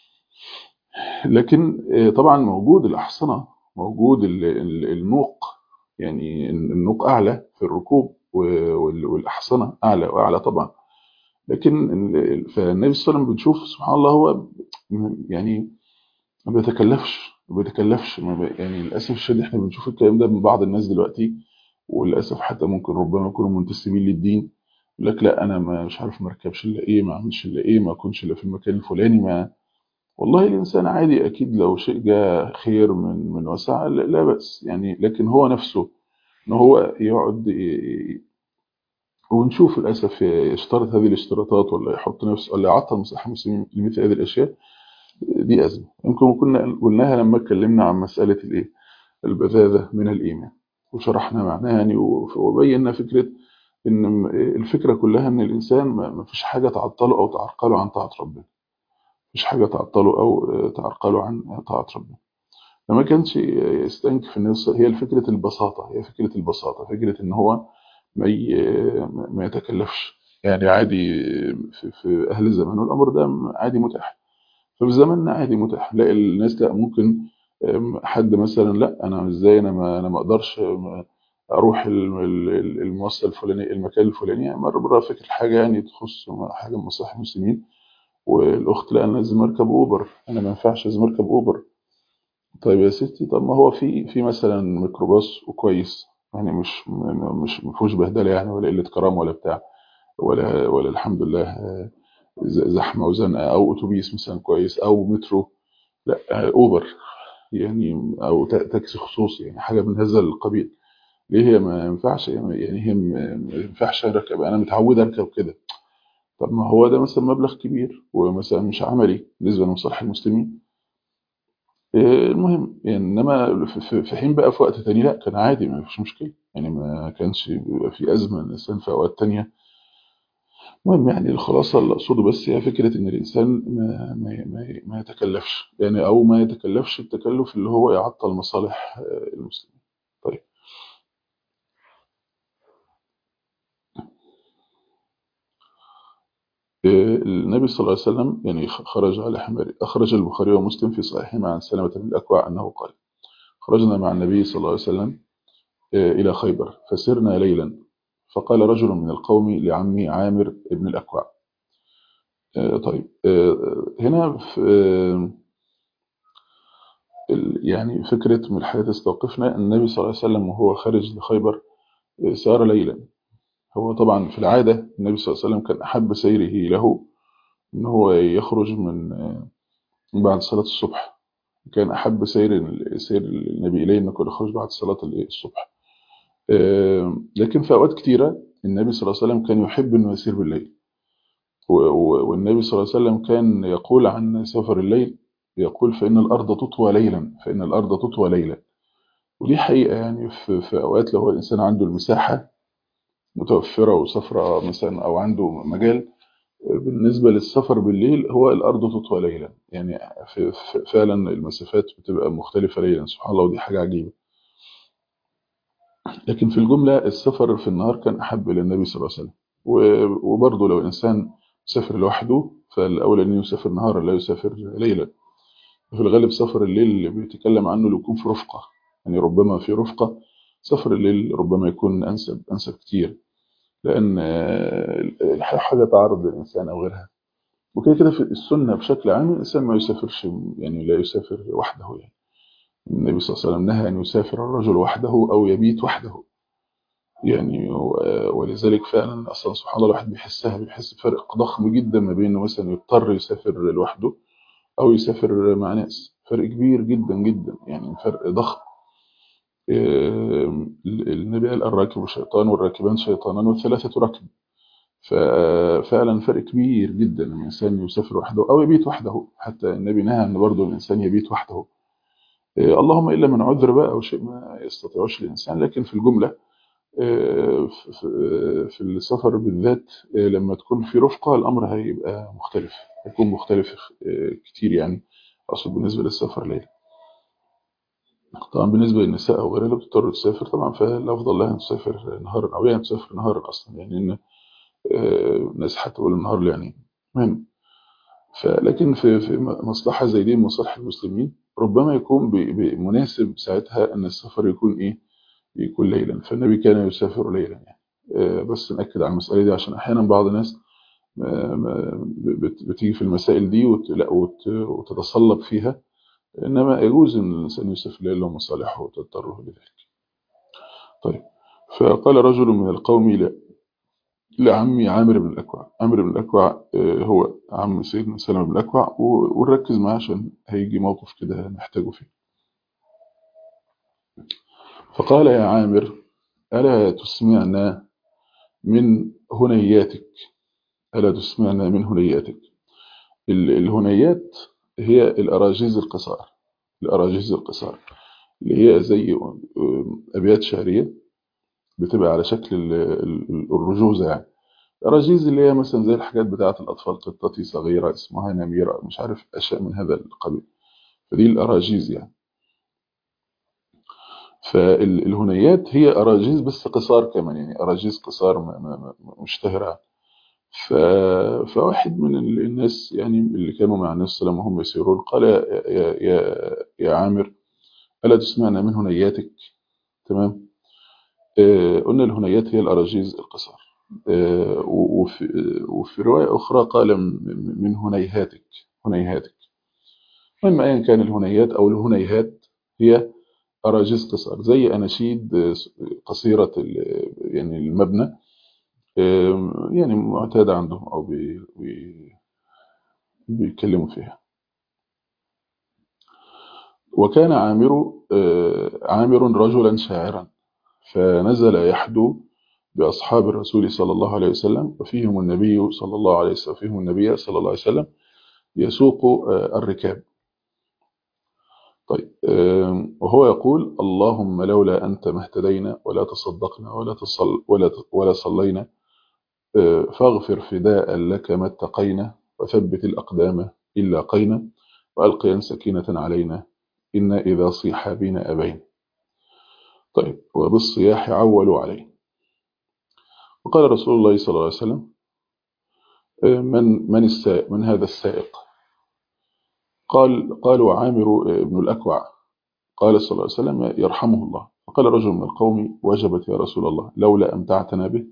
لكن آه، طبعا موجود الأحصنة موجود ال- ال- النوق يعني النوق أعلى في الركوب و- وال- والأحصنة أعلى وأعلى طبعا لكن ال- فالنبي صلى الله عليه وسلم بنشوف سبحان الله هو يعني ما بيتكلفش ما بيتكلفش ما بي... يعني للأسف الشديد احنا بنشوف الكلام ده من بعض الناس دلوقتي وللأسف حتى ممكن ربما يكونوا منتسبين للدين يقول لك لا أنا ما مش عارف ما اركبش إلا إيه ما أعملش إلا إيه ما أكونش إلا في المكان الفلاني ما والله الإنسان عادي أكيد لو شيء جاء خير من من وسع لا لا بأس يعني لكن هو نفسه إن هو يقعد ي- ونشوف للاسف يشترط هذه الاشتراطات ولا يحط نفسه ولا يعطل مصلحه المسلمين لمثل هذه الاشياء دي ازمه يمكن كنا قلناها لما اتكلمنا عن مساله الايه البذاذه من الايمان وشرحنا معناها يعني وبينا فكره ان الفكره كلها ان الانسان ما فيش حاجه تعطله او تعرقله عن طاعه ربنا مفيش حاجه تعطله او تعرقله عن طاعه ربنا فما كانش يستنكف الناس هي فكره البساطه هي فكره البساطه فكره ان هو ما ما يتكلفش يعني عادي في, في اهل الزمان والامر ده عادي متاح ففي زماننا عادي متاح لا الناس لا ممكن حد مثلا لا انا ازاي انا ما انا ما اقدرش اروح المؤسسه الفلانيه المكان الفلاني مره مره فكر حاجه يعني تخص حاجه من مصالح المسلمين والاخت لا انا لازم اركب اوبر انا ما ينفعش لازم اركب اوبر طيب يا ستي طب ما هو في في مثلا ميكروباص وكويس يعني مش مش ما فيهوش بهدله يعني ولا قله كرامه ولا بتاع ولا ولا الحمد لله زحمه وزنقه او اتوبيس مثلا كويس او مترو لا اوبر يعني او تاكسي خصوصي يعني حاجه من هذا القبيل ليه هي ما ينفعش يعني هي ما ينفعش اركب انا متعود اركب كده طب ما هو ده مثلا مبلغ كبير ومثلا مش عملي بالنسبه لمصالح المسلمين المهم يعني انما في حين بقى في وقت تاني لا كان عادي ما فيش مشكله يعني ما كانش بيبقى في ازمه الانسان في اوقات تانية المهم يعني الخلاصه اللي اقصده بس هي فكره ان الانسان ما ما ما, ما يتكلفش يعني او ما يتكلفش التكلف اللي هو يعطل مصالح المسلمين طيب النبي صلى الله عليه وسلم يعني خرج على حمار أخرج البخاري ومسلم في صحيحهما عن سلمة بن الأكوع أنه قال خرجنا مع النبي صلى الله عليه وسلم إلى خيبر فسرنا ليلا فقال رجل من القوم لعمي عامر بن الأكوع طيب هنا في يعني فكرة من الحاجات استوقفنا النبي صلى الله عليه وسلم وهو خارج لخيبر سار ليلا هو طبعا في العادة النبي صلى الله عليه وسلم كان أحب سيره له إن هو يخرج من بعد صلاة الصبح كان أحب سير سير النبي إليه إنه كان يخرج بعد صلاة الصبح لكن في أوقات كتيرة النبي صلى الله عليه وسلم كان يحب إنه يسير بالليل والنبي صلى الله عليه وسلم كان يقول عن سفر الليل يقول فإن الأرض تطوى ليلا فإن الأرض تطوى ليلا ودي حقيقة يعني في, في أوقات لو هو الإنسان عنده المساحة متوفرة وسفرة مثلا أو عنده مجال بالنسبة للسفر بالليل هو الأرض تطوى ليلا يعني في فعلا المسافات بتبقى مختلفة ليلا سبحان الله ودي حاجة عجيبة لكن في الجملة السفر في النهار كان أحب للنبي صلى الله عليه وسلم وبرضه لو إنسان سافر لوحده فالأولى أن يسافر نهارا لا يسافر ليلا في الغالب سفر الليل اللي بيتكلم عنه لو يكون في رفقة يعني ربما في رفقة سفر الليل ربما يكون أنسب أنسب كتير لأن حاجة تعرض للإنسان أو غيرها وكده كده في السنة بشكل عام الإنسان ما يسافرش يعني لا يسافر وحده يعني النبي صلى الله عليه وسلم نهى أن يسافر الرجل وحده أو يبيت وحده يعني ولذلك فعلا أصلا سبحان الله الواحد بيحسها بيحس بفرق ضخم جدا ما بين مثلا يضطر يسافر لوحده أو يسافر مع ناس فرق كبير جدا جدا يعني فرق ضخم النبي قال الراكب شيطان والراكبان شيطانان والثلاثة ركب ففعلا فرق كبير جدا ان الانسان يسافر وحده او يبيت وحده حتى النبي نهى ان برضه الانسان يبيت وحده اللهم الا من عذر بقى او شيء ما يستطيعوش الانسان لكن في الجمله في السفر بالذات لما تكون في رفقه الامر هيبقى مختلف هيكون مختلف كتير يعني اقصد بالنسبه للسفر ليلا طبعا بالنسبة للنساء أو غيرها اللي بتضطر تسافر طبعا فالأفضل لها أن تسافر نهارا أو يعني تسافر نهارا أصلا يعني إن الناس هتقول النهار يعني المهم فلكن في في مصلحة زي دي مصالح المسلمين ربما يكون مناسب ساعتها أن السفر يكون إيه يكون ليلا فالنبي كان يسافر ليلا يعني بس نأكد على المسألة دي عشان أحيانا بعض الناس بتيجي في المسائل دي وتتصلب فيها إنما يجوز أن الإنسان يوسف الليل له مصالحه وتضطره لذلك طيب فقال رجل من القوم لا لعمي عامر بن الأكوع عامر بن الأكوع هو عم سيدنا سلمة بن الأكوع ونركز معاه عشان هيجي موقف كده نحتاجه فيه فقال يا عامر ألا تسمعنا من هنياتك ألا تسمعنا من هنياتك الهنيات هي الأراجيز القصار الأراجيز القصار اللي هي زي أبيات شعرية بتبقى على شكل الرجوزة يعني الأراجيز اللي هي مثلا زي الحاجات بتاعة الأطفال قطتي صغيرة اسمها نميرة مش عارف أشياء من هذا القبيل فدي الأراجيز يعني فالهنيات هي أراجيز بس قصار كمان يعني أراجيز قصار مشتهرة ف... فواحد من الناس يعني اللي كانوا مع الناس صلى الله عليه وسلم وهم يسيرون قال يا, يا, يا, يا عامر ألا تسمعنا من هنياتك تمام آه قلنا الهنيات هي الأراجيز القصار آه وفي, وفي رواية أخرى قال من هنيهاتك هنيهاتك المهم أيا كان الهنيات أو الهنيهات هي أراجيز قصار زي أناشيد قصيرة يعني المبنى يعني معتادة عندهم أو بي بي بيتكلموا فيها وكان عامر عامر رجلا شاعرا فنزل يحدو بأصحاب الرسول صلى الله عليه وسلم وفيهم النبي صلى الله عليه وسلم وفيهم النبي صلى الله عليه وسلم يسوق الركاب طيب وهو يقول اللهم لولا أنت ما اهتدينا ولا تصدقنا ولا تصل ولا ولا صلينا فاغفر فداء لك ما اتقينا وثبت الأقدام إلا قينا وألقيا سكينة علينا إنا إذا صيح بنا أبين طيب وبالصياح عولوا عليه وقال رسول الله صلى الله عليه وسلم من من السائق من هذا السائق قال قالوا عامر بن الأكوع قال صلى الله عليه وسلم يرحمه الله فقال رجل من القوم وجبت يا رسول الله لولا أمتعتنا به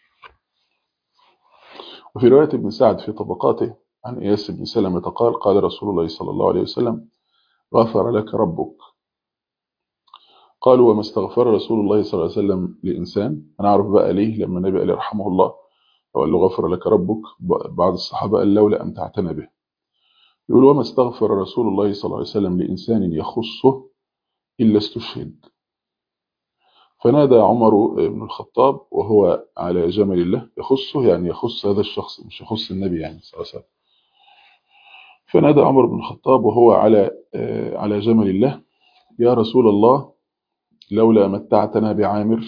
وفي رواية ابن سعد في طبقاته عن إياس بن سلمة قال قال رسول الله صلى الله عليه وسلم غفر لك ربك قالوا وما استغفر رسول الله صلى الله عليه وسلم لإنسان أنا أعرف بقى ليه لما النبي قال يرحمه الله وقال له غفر لك ربك بعض الصحابة قال لولا أمتعتنا به يقول وما استغفر رسول الله صلى الله عليه وسلم لإنسان يخصه إلا استشهد فنادى عمر بن الخطاب وهو على جمل الله يخصه يعني يخص هذا الشخص مش يخص النبي يعني صلى الله عليه وسلم فنادى عمر بن الخطاب وهو على على جمل الله يا رسول الله لولا متعتنا بعامر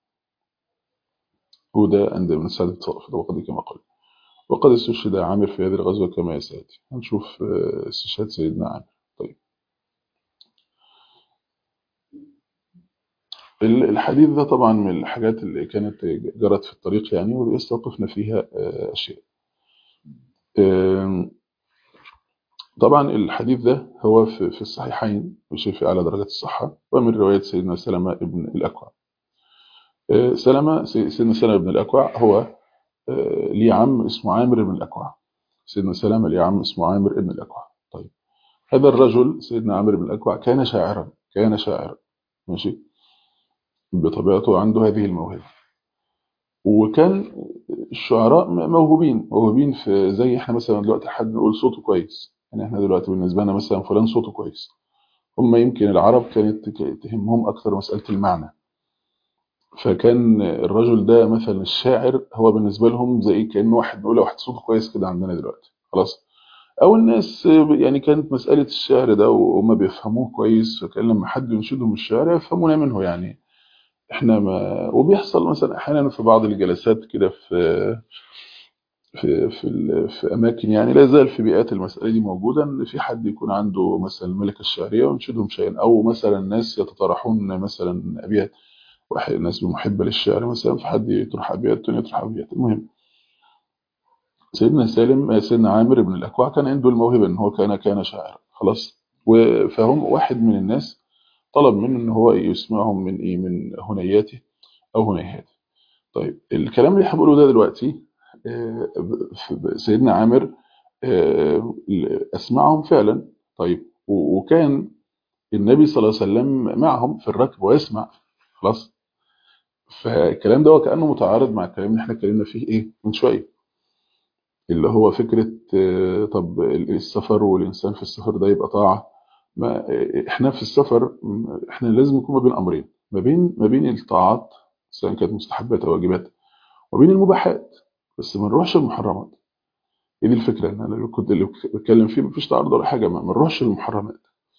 وده عند ابن سعد في طبقة كما قلت وقد استشهد عامر في هذه الغزوة كما يساتي هنشوف استشهاد سيدنا عامر طيب الحديث ده طبعا من الحاجات اللي كانت جرت في الطريق يعني ويستوقفنا فيها أشياء طبعا الحديث ده هو في الصحيحين وشيء في أعلى درجات الصحة ومن رواية سيدنا سلمة ابن الأكوع سلمة سيدنا سلمة ابن الأكوع هو ليه عم اسمه عامر بن الأكوع سيدنا سلمة ليه عم اسمه عامر بن الأكوع طيب هذا الرجل سيدنا عامر بن الأكوع كان شاعرا كان شاعرا ماشي بطبيعته عنده هذه الموهبة وكان الشعراء موهوبين موهوبين في زي احنا مثلا دلوقتي حد نقول صوته كويس يعني احنا دلوقتي بالنسبة لنا مثلا فلان صوته كويس هم يمكن العرب كانت تهمهم أكثر مسألة المعنى فكان الرجل ده مثلا الشاعر هو بالنسبة لهم زي كأنه واحد نقول واحد صوته كويس كده عندنا دلوقتي خلاص أو الناس يعني كانت مسألة الشعر ده وهم بيفهموه كويس فكان لما حد ينشدهم الشعر يفهمون منه يعني احنا ما وبيحصل مثلا احيانا في بعض الجلسات كده في في في, في اماكن يعني لا زال في بيئات المساله دي موجوده ان في حد يكون عنده مثلا الملكه الشعريه وينشدهم شيئا او مثلا ناس يتطرحون مثلا ابيات واحد ناس محبه للشعر مثلا فحد يطرح ابيات الثاني يطرح ابيات المهم سيدنا سالم سيدنا عامر بن الاكوع كان عنده الموهبه ان هو كان كان شاعر خلاص فهم واحد من الناس طلب منه ان هو يسمعهم من ايه من هنياته او هنيهاته طيب الكلام اللي هقوله ده دلوقتي سيدنا عامر اسمعهم فعلا طيب وكان النبي صلى الله عليه وسلم معهم في الركب ويسمع خلاص فالكلام ده كانه متعارض مع الكلام اللي احنا اتكلمنا فيه ايه من شويه اللي هو فكره طب السفر والانسان في السفر ده يبقى طاعه ما احنا في السفر احنا لازم نكون ما بين امرين ما بين ما بين الطاعات سواء كانت مستحبات او واجبات وبين المباحات بس ما نروحش المحرمات هي دي الفكره ان انا اللي كنت اللي بتكلم فيه مفيش تعارض ولا حاجه ما نروحش المحرمات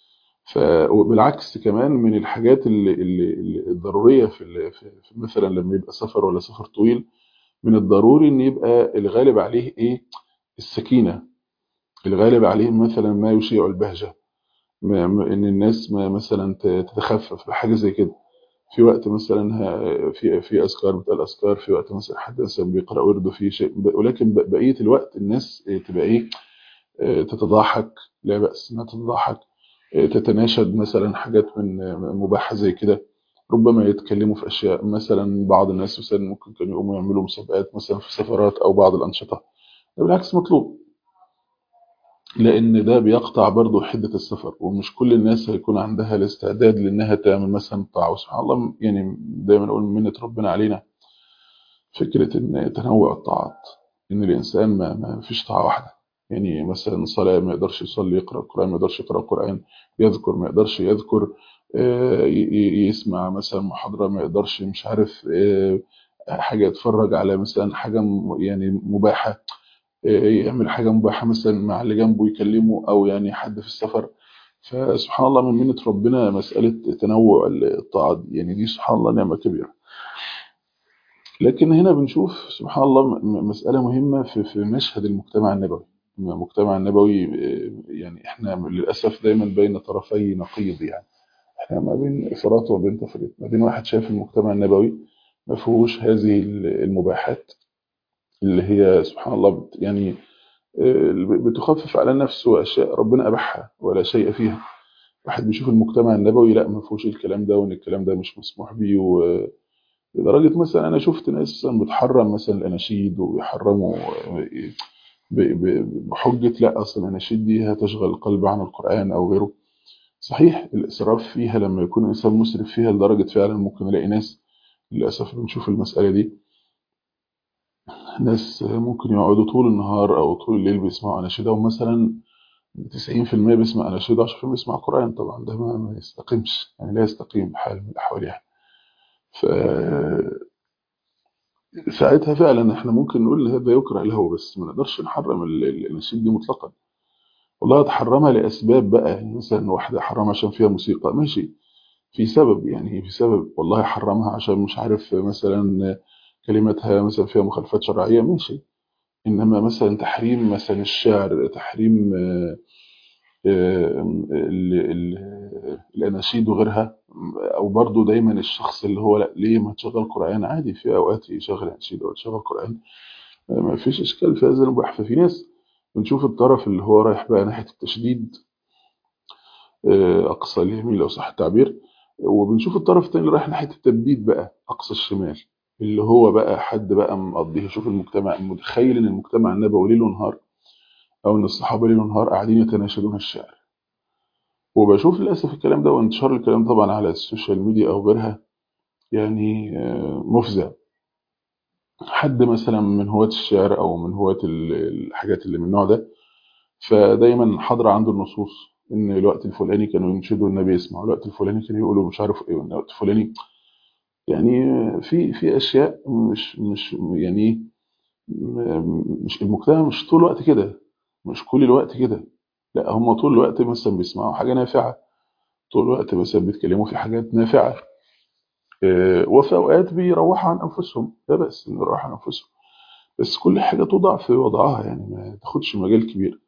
فبالعكس كمان من الحاجات اللي, اللي, اللي الضروريه في, ال- في في مثلا لما يبقى سفر ولا سفر طويل من الضروري ان يبقى الغالب عليه ايه السكينه الغالب عليه مثلا ما يشيع البهجه ما ما- ان الناس ما مثلا ت- تتخفف بحاجه زي كده في وقت مثلا ه- في في اذكار بتاع الاذكار في وقت مثلا حد مثلا بيقرا ورده في شيء ب- ولكن ب- بقيه الوقت الناس تبقى ايه آه، تتضاحك لا بأس انها تتضاحك آه، تتناشد مثلا حاجات من آه، مباحة زي كده ربما يتكلموا في أشياء مثلا بعض الناس مثلا ممكن كانوا يقوموا يعملوا مسابقات مثلا في سفرات أو بعض الأنشطة ده بالعكس مطلوب لأن ده بيقطع برضو حدة السفر ومش كل الناس هيكون عندها الاستعداد لأنها تعمل مثلا طاعة وسبحان الله يعني دايما نقول من منة ربنا علينا فكرة إن تنوع الطاعات إن الإنسان ما, ما فيش طاعة واحدة يعني مثلا صلاة ما يقدرش يصلي يقرأ القرآن ما يقدرش يقرأ القرآن يذكر ما يقدرش يذكر آه، ي- ي- يسمع مثلا محاضرة ما يقدرش مش عارف آه، حاجة يتفرج على مثلا حاجة م- يعني مباحة آه، يعمل حاجة مباحة مثلا مع اللي جنبه يكلمه أو يعني حد في السفر فسبحان الله من منة ربنا مسألة تنوع الطاعات دي. يعني دي سبحان الله نعمة كبيرة لكن هنا بنشوف سبحان الله م- م- مسألة مهمة في في مشهد المجتمع النبوي المجتمع النبوي آه، يعني احنا للأسف دايما بين طرفي نقيض يعني احنا ما بين إفراط وبين تفريط ما بين واحد شايف المجتمع النبوي ما فيهوش هذه المباحات اللي هي سبحان الله بت- يعني آه، بتخفف على نفسه أشياء ربنا أباحها ولا شيء فيها واحد بيشوف المجتمع النبوي لا ما فيهوش الكلام ده وان الكلام ده مش مسموح بيه و- لدرجة مثلا أنا شفت ناس مثلا بتحرم مثلا الأناشيد ويحرموا ب- ب- بحجة لا أصل الأناشيد دي هتشغل القلب عن القرآن أو غيره صحيح الإسراف فيها لما يكون الإنسان مسرف فيها لدرجة فعلا ممكن نلاقي ناس للأسف بنشوف المسألة دي ناس ممكن يقعدوا طول النهار أو طول الليل بيسمعوا أناشيدهم مثلا 90% بيسمع أناشيد 10% بيسمع قرآن طبعا ده ما ما يستقيمش يعني لا يستقيم بحال من الأحوال يعني ف ساعتها فعلا احنا ممكن نقول هذا يكره له بس ما نقدرش نحرم ال- ال- الاناشيد دي مطلقا والله تحرمها لاسباب بقى يعني مثلا واحده حرمها عشان فيها موسيقى ماشي في سبب يعني في سبب والله حرمها عشان مش عارف مثلا كلماتها مثلا فيها مخالفات شرعيه ماشي انما مثلا تحريم مثلا الشعر تحريم آه، آه، ال- ال- الاناشيد وغيرها او برضو دايما الشخص اللي هو لا ليه ما تشغل قران عادي في اوقات يشغل اناشيد او تشغل قران ما فيش اشكال في هذا المباح ففي ناس بنشوف الطرف اللي هو رايح بقى ناحيه التشديد آه، اقصى اليمين لو صح التعبير وبنشوف الطرف الثاني اللي رايح ناحيه التبديد بقى اقصى الشمال اللي هو بقى حد بقى مقضيه شوف المجتمع متخيل ان المجتمع النبوي ليل ونهار او ان الصحابه ليل ونهار قاعدين يتناشدون الشعر وبشوف للاسف الكلام ده وانتشار الكلام طبعا على السوشيال ميديا او غيرها يعني آه، مفزع حد مثلا من هواة الشعر او من هواة ال- الحاجات اللي من النوع ده فدايما حاضره عنده النصوص ان الوقت الفلاني كانوا ينشدوا النبي يسمع الوقت الفلاني كانوا يقولوا مش عارف ايه والوقت الفلاني يعني في في اشياء مش مش يعني م- مش المجتمع مش طول الوقت كده مش كل الوقت كده لا هم طول الوقت مثلا بيسمعوا حاجه نافعه طول الوقت مثلا بيتكلموا في حاجات نافعه آه، وفي اوقات بيروحوا عن انفسهم لا بأس ان يروحوا عن انفسهم بس كل حاجه توضع في وضعها يعني ما تاخدش مجال كبير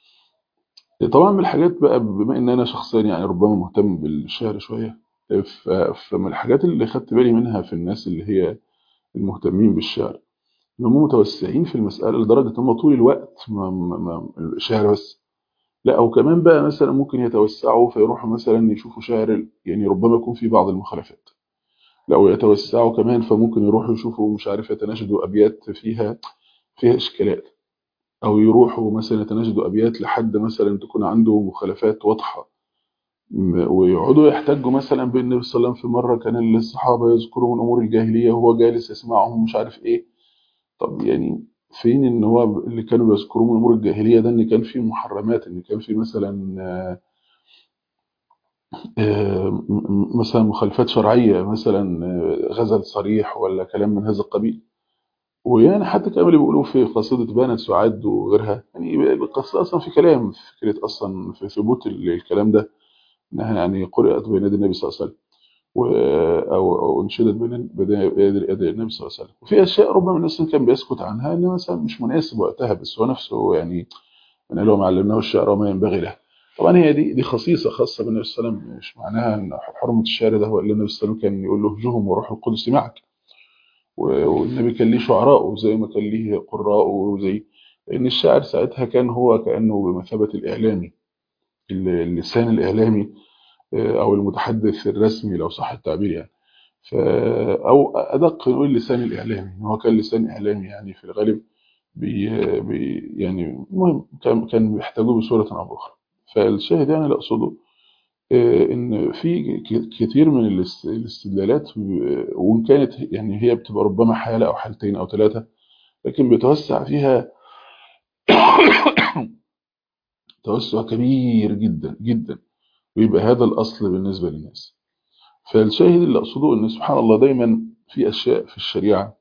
طبعا من الحاجات بقى بما ان انا شخصيا يعني ربما مهتم بالشعر شويه ف- فمن الحاجات اللي خدت بالي منها في الناس اللي هي المهتمين بالشعر ان هم متوسعين في المساله لدرجه ان هم طول الوقت ما ما ما الشعر بس لا او كمان بقى مثلا ممكن يتوسعوا فيروحوا مثلا يشوفوا شعر يعني ربما يكون في بعض المخالفات لو يتوسعوا كمان فممكن يروحوا يشوفوا مش عارف يتناشدوا ابيات فيها فيها اشكالات او يروحوا مثلا يتناشدوا ابيات لحد مثلا تكون عنده مخالفات واضحه م- ويقعدوا يحتجوا مثلا بان النبي صلى الله عليه وسلم في مره كان الصحابه يذكروا من امور الجاهليه وهو جالس يسمعهم مش عارف ايه طب يعني فين ان هو اللي كانوا بيذكروه من امور الجاهليه ده ان كان في محرمات ان كان في مثلا آه، آه، م- م- مثلا مخالفات شرعيه مثلا آه، غزل صريح ولا كلام من هذا القبيل ويعني حتى كانوا اللي بيقولوا في قصيدة بانت سعاد وغيرها يعني القصة أصلا في كلام في فكرة أصلا في ثبوت ال- الكلام ده إنها يعني قرأت بين يدي النبي صلى الله عليه وسلم و- أو أو أنشدت بين بين يدي يدي النبي صلى الله عليه وسلم وفي أشياء ربما الناس كان بيسكت عنها إن مثلا مش مناسب وقتها بس هو نفسه يعني من قال ما علمناه الشعر وما ينبغي له طبعا هي دي دي خصيصة خاصة بالنبي صلى الله عليه وسلم مش معناها إن حرمة الشعر ده هو اللي النبي صلى الله عليه وسلم كان يقول له هجهم وروح القدس معك و- والنبي كان ليه شعراء زي ما كان ليه قراء وزي لأن الشاعر ساعتها كان هو كأنه بمثابة الإعلامي ال- اللسان الإعلامي آه، أو المتحدث الرسمي لو صح التعبير يعني ف أو أدق نقول اللسان الإعلامي هو كان لسان إعلامي يعني في الغالب بي بي يعني المهم كان كان بيحتاجوه بصورة أو بأخرى فالشاهد يعني اللي أقصده آه، إن في ك- كتير من الاست- الاستدلالات آه، وإن كانت يعني هي بتبقى ربما حالة أو حالتين أو ثلاثة لكن بيتوسع فيها توسع كبير جدا جدا ويبقى هذا الأصل بالنسبة للناس فالشاهد اللي أقصده إن سبحان الله دايما في أشياء في الشريعة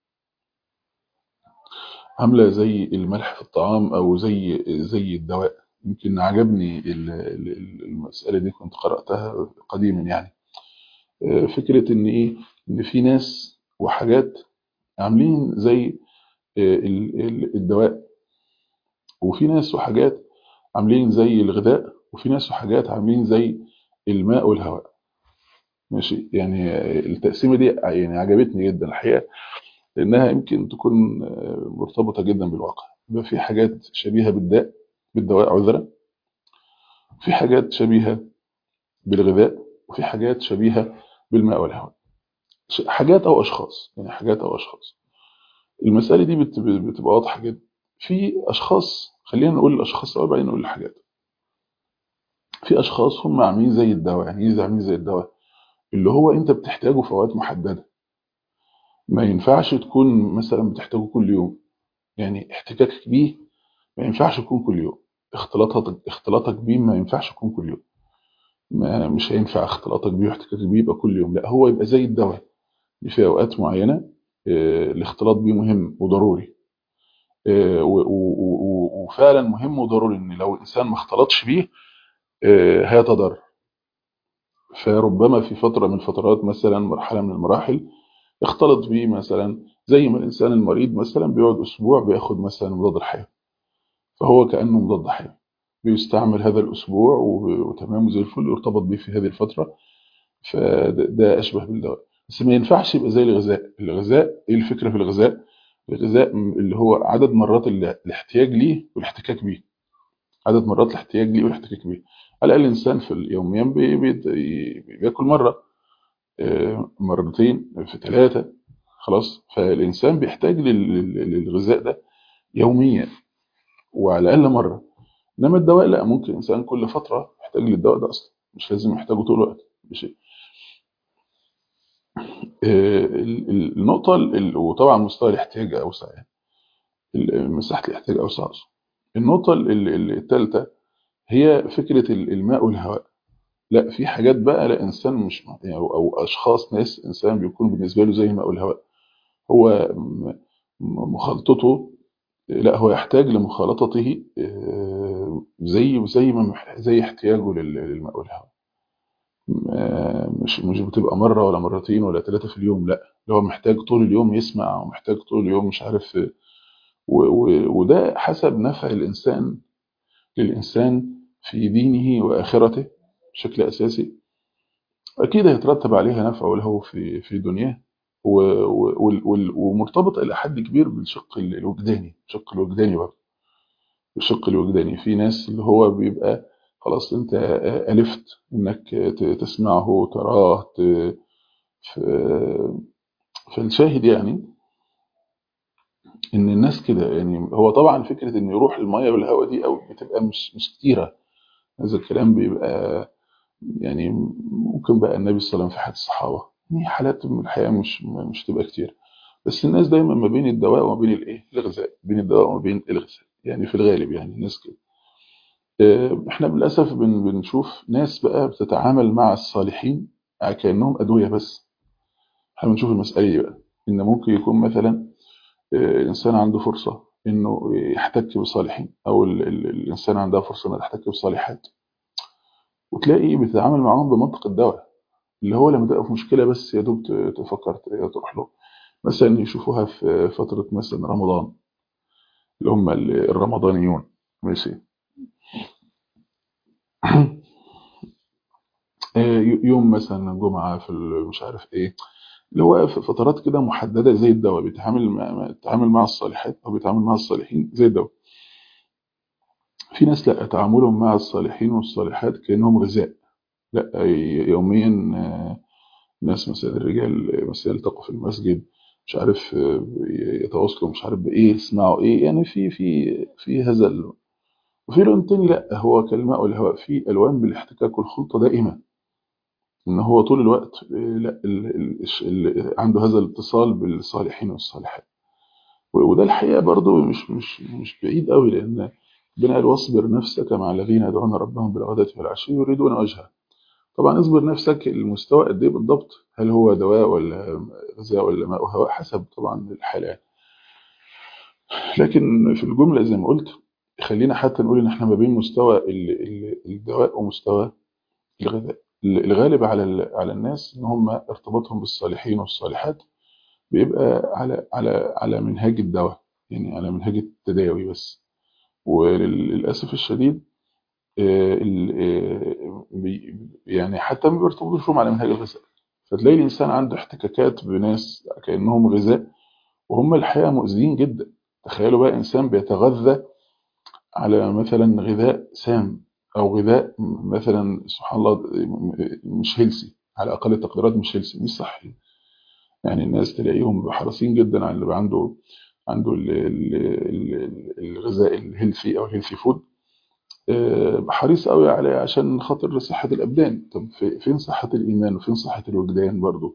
عاملة زي الملح في الطعام أو زي زي الدواء يمكن عجبني ال- ال- المسألة دي كنت قرأتها قديما يعني آه، فكرة إن إيه إن في ناس وحاجات عاملين زي آه، ال- ال- الدواء وفي ناس وحاجات عاملين زي الغذاء وفي ناس وحاجات عاملين زي الماء والهواء ماشي يعني آه، التقسيمة دي يعني عجبتني جدا الحقيقة لأنها يمكن تكون آه، مرتبطة جدا بالواقع يبقى في حاجات شبيهة بالداء بالدواء عذرا في حاجات شبيهة بالغذاء وفي حاجات شبيهة بالماء والهواء ش- حاجات أو أشخاص يعني حاجات أو أشخاص المسألة دي بت- بتبقى واضحة جدا في أشخاص خلينا نقول الأشخاص أو بعدين نقول الحاجات في أشخاص هم عاملين زي الدواء يعني إيه عاملين زي الدواء اللي هو أنت بتحتاجه في أوقات محددة ما ينفعش تكون مثلا بتحتاجه كل يوم يعني احتكاكك بيه ما ينفعش يكون كل يوم اختلاطك اختلاطك بيه ما ينفعش يكون كل يوم ما مش هينفع اختلاطك بيه واحتكاكك بيه يبقى كل يوم لا هو يبقى زي الدواء في اوقات معينه آه، الاختلاط بيه مهم وضروري آه، و- و- و- وفعلا مهم وضروري ان لو الانسان ما اختلطش بيه آه، هيتضرر فربما في فتره من الفترات مثلا مرحله من المراحل اختلط بيه مثلا زي ما الانسان المريض مثلا بيقعد اسبوع بياخد مثلا مضاد الحيوي فهو كانه مضاد حيوي بيستعمل هذا الاسبوع وب- وتمام زي الفل يرتبط بيه في هذه الفتره فده ده اشبه بالدواء بس ما ينفعش يبقى زي الغذاء الغذاء ايه الفكره في الغذاء الغذاء م- اللي هو عدد مرات ال- الاحتياج ليه والاحتكاك بيه عدد مرات الاحتياج ليه والاحتكاك بيه على الاقل الانسان في اليوميا بي- بي- بياكل مره آه، مرتين في ثلاثه خلاص فالانسان بيحتاج لل- لل- للغذاء ده يوميا وعلى الاقل مره انما الدواء لا ممكن الانسان كل فتره يحتاج للدواء ده اصلا مش لازم يحتاجه طول الوقت مش آه، ال- ال- النقطة ال- وطبعا مستوى الاحتياج أوسع يعني ال- مساحة الاحتياج أوسع أصلا النقطة الثالثة هي فكرة ال- الماء والهواء لا في حاجات بقى لا إنسان مش يعني أو, أو أشخاص ناس إنسان بيكون بالنسبة له زي الماء والهواء هو م- م- مخالطته لا هو يحتاج لمخالطته آه، زي زي ما مح- زي احتياجه لل- للماء والهواء آه، مش مش بتبقى مرة ولا مرتين ولا ثلاثة في اليوم لا اللي هو محتاج طول اليوم يسمع ومحتاج طول اليوم مش عارف و- و- وده حسب نفع الإنسان للإنسان في دينه وآخرته بشكل أساسي أكيد هيترتب عليها نفعه له في في دنياه و- و- وال- وال- ومرتبط إلى حد كبير بالشق ال- الوجداني الشق الوجداني برضه الشق الوجداني في ناس اللي هو بيبقى خلاص أنت ألفت إنك ت- تسمعه تراه ت- ف- فالشاهد يعني ان الناس كده يعني هو طبعا فكره ان يروح الميه والهواء دي او بتبقى مش مش كتيره هذا الكلام بيبقى يعني ممكن بقى النبي صلى الله عليه وسلم في حياه الصحابه دي حالات من الحياه مش مش تبقى كتير بس الناس دايما ما بين الدواء وما بين الايه الغذاء بين الدواء وما بين الغذاء يعني في الغالب يعني الناس كده آه، احنا للاسف بن بنشوف ناس بقى بتتعامل مع الصالحين كانهم ادويه بس احنا بنشوف المساله دي بقى ان ممكن يكون مثلا الإنسان عنده فرصة إنه يحتك بالصالحين أو ال ال الإنسان عندها فرصة إنها تحتك بالصالحات وتلاقي بتتعامل معاهم بمنطق الدواء اللي هو لما تبقى في مشكلة بس يا دوب تفكر تروح له مثلا يشوفوها في فترة مثلا رمضان اللي هم الرمضانيون ماشي يوم مثلا جمعة في مش عارف ايه اللي هو في فترات كده محددة زي الدواء بيتعامل مع بيتعامل مع الصالحات أو بيتعامل مع الصالحين زي الدواء في ناس لا تعاملهم مع الصالحين والصالحات كأنهم غذاء لا يوميا ناس مثلا الرجال مثلا يلتقوا في المسجد مش عارف يتواصلوا مش عارف بايه يسمعوا ايه يعني في في في هزل وفي لون تاني لا هو كالماء والهواء في الوان بالاحتكاك والخلطه دائمه ان هو طول الوقت لا ال ال عنده هذا الاتصال بالصالحين والصالحات وده الحقيقه برضو مش مش مش بعيد قوي لان ربنا قال واصبر نفسك مع الذين يدعون ربهم بالغداة والعشي يريدون وجهه طبعا اصبر نفسك المستوى قد ايه بالضبط هل هو دواء ولا غذاء ولا ماء وهواء حسب طبعا الحالات لكن في الجمله زي ما قلت خلينا حتى نقول ان احنا ما بين مستوى الدواء ومستوى الغذاء الغالب على على الناس ان هم ارتباطهم بالصالحين والصالحات بيبقى على على على منهاج الدواء يعني على منهاج التداوي بس وللاسف الشديد يعني حتى ما بيرتبطوش على منهاج الغذاء فتلاقي الانسان عنده احتكاكات بناس كانهم غذاء وهم الحقيقه مؤذيين جدا تخيلوا بقى انسان بيتغذى على مثلا غذاء سام او غذاء مثلا سبحان الله مش هيلسي على اقل التقديرات مش هيلسي مش صحي يعني الناس تلاقيهم حريصين جدا على اللي عنده عنده الغذاء الهيلثي او الهيلثي فود حريص قوي عليه عشان خاطر صحة الأبدان طب فين صحة الإيمان وفين صحة الوجدان برضو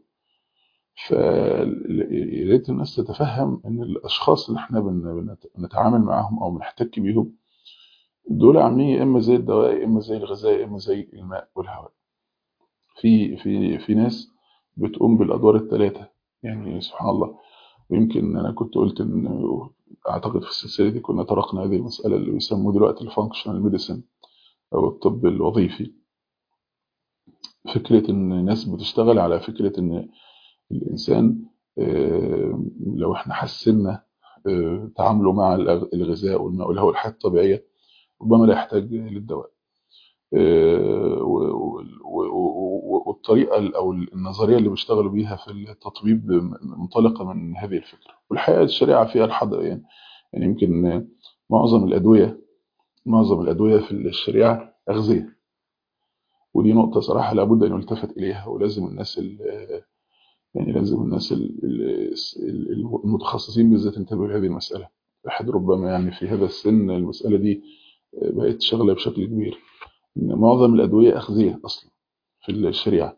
فياريت الناس تتفهم ان الاشخاص اللي احنا بنتعامل معاهم او بنحتك بيهم دول عاملين يا اما زي الدواء يا اما زي الغذاء يا اما زي الماء والهواء في في في ناس بتقوم بالادوار الثلاثه يعني سبحان الله ويمكن انا كنت قلت ان اعتقد في السلسله دي كنا طرقنا هذه المساله اللي بيسموه دلوقتي الفانكشنال ميديسن او الطب الوظيفي فكره ان ناس بتشتغل على فكره ان الانسان لو احنا حسنا تعامله مع الغذاء والماء والهواء والحياه الطبيعيه ربما لا يحتاج للدواء والطريقه او النظريه اللي بيشتغلوا بيها في التطبيب منطلقه من هذه الفكره والحقيقه الشريعه فيها الحظر يعني يعني يمكن معظم الادويه معظم الادويه في الشريعه اغذيه ودي نقطه صراحه لابد ان يلتفت اليها ولازم الناس يعني لازم الناس المتخصصين بالذات ينتبهوا لهذه المساله احد ربما يعني في هذا السن المساله دي بقت شغله بشكل كبير ان معظم الادويه اغذيه اصلا في الشريعه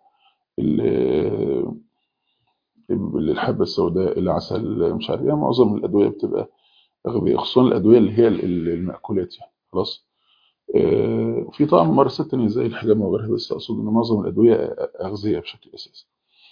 الحبه السوداء العسل مش عارف يعني معظم الادويه بتبقى اغذيه خصوصا الادويه اللي هي المأكولات يعني خلاص في طبعا ممارسات تانية زي الحجامة وغيرها بس اقصد ان معظم الادويه اغذيه بشكل اساسي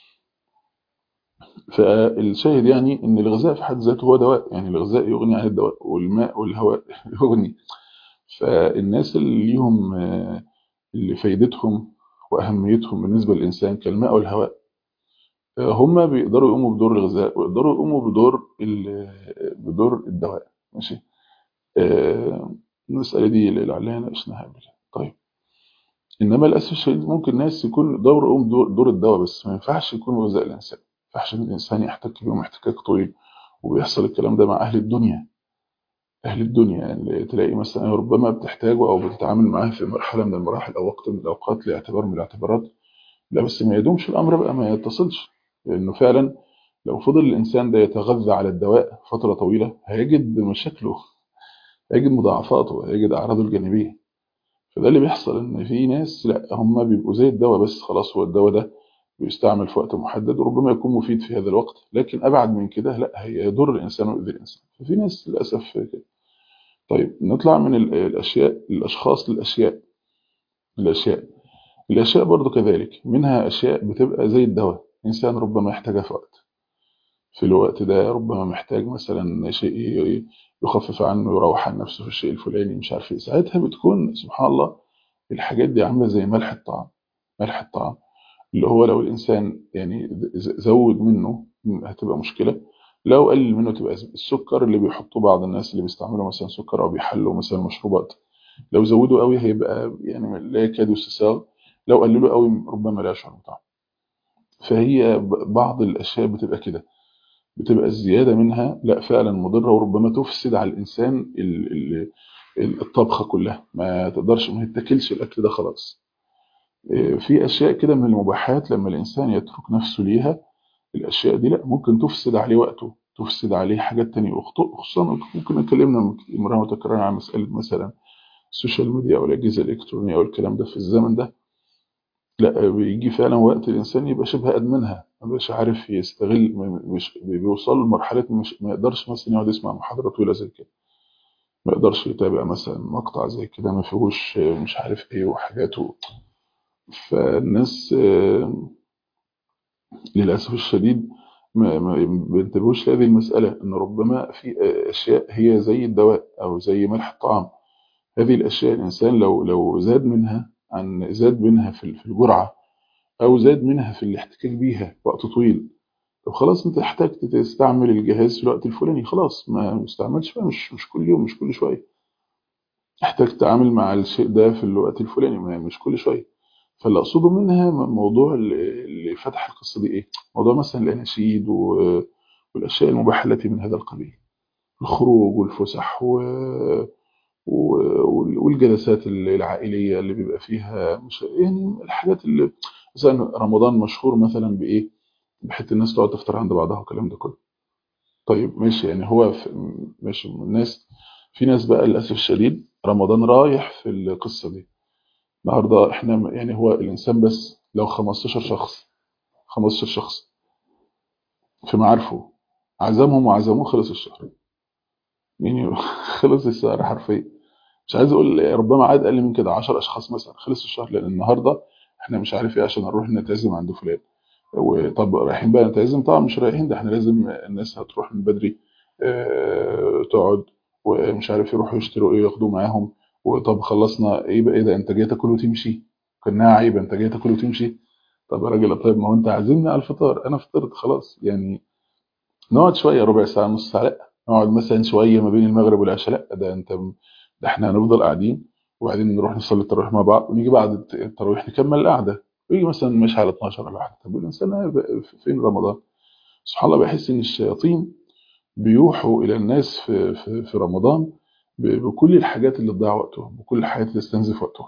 فالشاهد يعني ان الغذاء في حد ذاته هو دواء يعني الغذاء يغني عن الدواء والماء والهواء يغني فالناس اللي ليهم اللي فايدتهم واهميتهم بالنسبه للانسان كالماء والهواء هم بيقدروا يقوموا بدور الغذاء ويقدروا يقوموا بدور بدور الدواء ماشي المساله دي اللي عليها ناقشناها قبل طيب انما للاسف الشديد ممكن ناس يكون دوره يقوم دور الدواء بس ما ينفعش يكون غذاء الانسان ما ينفعش الانسان يحتك بيهم احتكاك طويل وبيحصل الكلام ده مع اهل الدنيا اهل الدنيا اللي تلاقي مثلا ربما بتحتاجه او بتتعامل معاه في مرحله من المراحل او وقت من الاوقات لاعتبار من الاعتبارات لا بس ما يدومش الامر بقى ما يتصلش لانه فعلا لو فضل الانسان ده يتغذى على الدواء فتره طويله هيجد مشاكله هيجد مضاعفاته هيجد اعراضه الجانبيه فده اللي بيحصل ان في ناس لا هم بيبقوا زي الدواء بس خلاص هو الدواء ده بيستعمل في وقت محدد وربما يكون مفيد في هذا الوقت لكن ابعد من كده لا هيضر الانسان ويؤذي الانسان ففي ناس للاسف كده طيب نطلع من الاشياء الاشخاص للاشياء الاشياء الاشياء برضو كذلك منها اشياء بتبقى زي الدواء انسان ربما يحتاجها في وقت في الوقت ده ربما محتاج مثلا شيء يخفف عنه يروح عن نفسه في الشيء الفلاني مش عارف ايه ساعتها بتكون سبحان الله الحاجات دي عامله زي ملح الطعام ملح الطعام اللي هو لو الانسان يعني زود منه هتبقى مشكله لو قلل منه تبقى السكر اللي بيحطوه بعض الناس اللي بيستعملوا مثلا سكر او بيحلوا مثلا مشروبات لو زودوا قوي هيبقى يعني لا يكاد يستساغ لو قللوا قوي ربما لا يشعر بطعم فهي بعض الاشياء بتبقى كده بتبقى الزياده منها لا فعلا مضره وربما تفسد على الانسان الطبخه كلها ما تقدرش ما يتاكلش الاكل ده خلاص في اشياء كده من المباحات لما الانسان يترك نفسه ليها الاشياء دي لا ممكن تفسد عليه وقته تفسد عليه حاجات تانية خصوصا ممكن اتكلمنا مره متكرره عن مساله مثلا السوشيال ميديا او الاجهزه الالكترونيه او الكلام ده في الزمن ده لا بيجي فعلا وقت الانسان يبقى شبه ادمنها ما بقاش عارف يستغل مش بيوصل لمرحله مش ما يقدرش مثلا يقعد يسمع محاضره طويله زي كده ما يقدرش يتابع مثلا مقطع زي كده ما فيهوش مش عارف ايه وحاجاته فالناس للاسف الشديد ما ما بينتبهوش لهذه المساله ان ربما في اشياء هي زي الدواء او زي ملح الطعام هذه الاشياء الانسان لو لو زاد منها عن زاد منها في في الجرعه او زاد منها في الاحتكاك بيها وقت طويل طب خلاص انت احتجت تستعمل الجهاز في الوقت الفلاني خلاص ما مستعملش بقى مش مش كل يوم مش كل شويه احتاج تتعامل مع الشيء ده في الوقت الفلاني ما مش كل شويه فاللي اقصده منها موضوع اللي فتح القصه دي ايه موضوع مثلا الاناشيد والاشياء المباحه التي من هذا القبيل الخروج والفسح و والجلسات العائليه اللي بيبقى فيها مش يعني الحاجات اللي مثلا رمضان مشهور مثلا بايه بحيث الناس تقعد تفطر عند بعضها والكلام ده كله طيب ماشي يعني هو ماشي الناس في ناس بقى للاسف الشديد رمضان رايح في القصه دي النهارده احنا يعني هو الانسان بس لو 15 شخص 15 شخص في معارفه عزمهم وعزموه خلص الشهر يعني خلص الشهر حرفيا مش عايز اقول ربما عاد اقل من كده 10 اشخاص مثلا خلص الشهر لان النهارده احنا مش عارف ايه عشان نروح نتعزم عند فلان وطب رايحين بقى نتعزم طبعا مش رايحين ده احنا لازم الناس هتروح من بدري اه تقعد ومش عارف يروحوا يشتروا ايه ياخدوه معاهم وطب خلصنا ايه بقى ايه ده انت جاي تاكل وتمشي كانها عيبه انت جاي تاكل وتمشي طب يا راجل طيب ما هو انت عازمني على الفطار انا فطرت خلاص يعني نقعد شويه ربع ساعه نص ساعه لا نقعد مثلا شويه ما بين المغرب والعشاء لا ده انت ده احنا هنفضل قاعدين وبعدين نروح نصلي التراويح مع بعض ونيجي بعد التراويح نكمل القعده ويجي مثلا ماشي على 12 ولا حاجه طب الانسان فين رمضان سبحان الله بحس ان الشياطين بيوحوا الى الناس في في, في رمضان بكل الحاجات اللي تضيع وقته بكل الحاجات اللي تستنزف وقته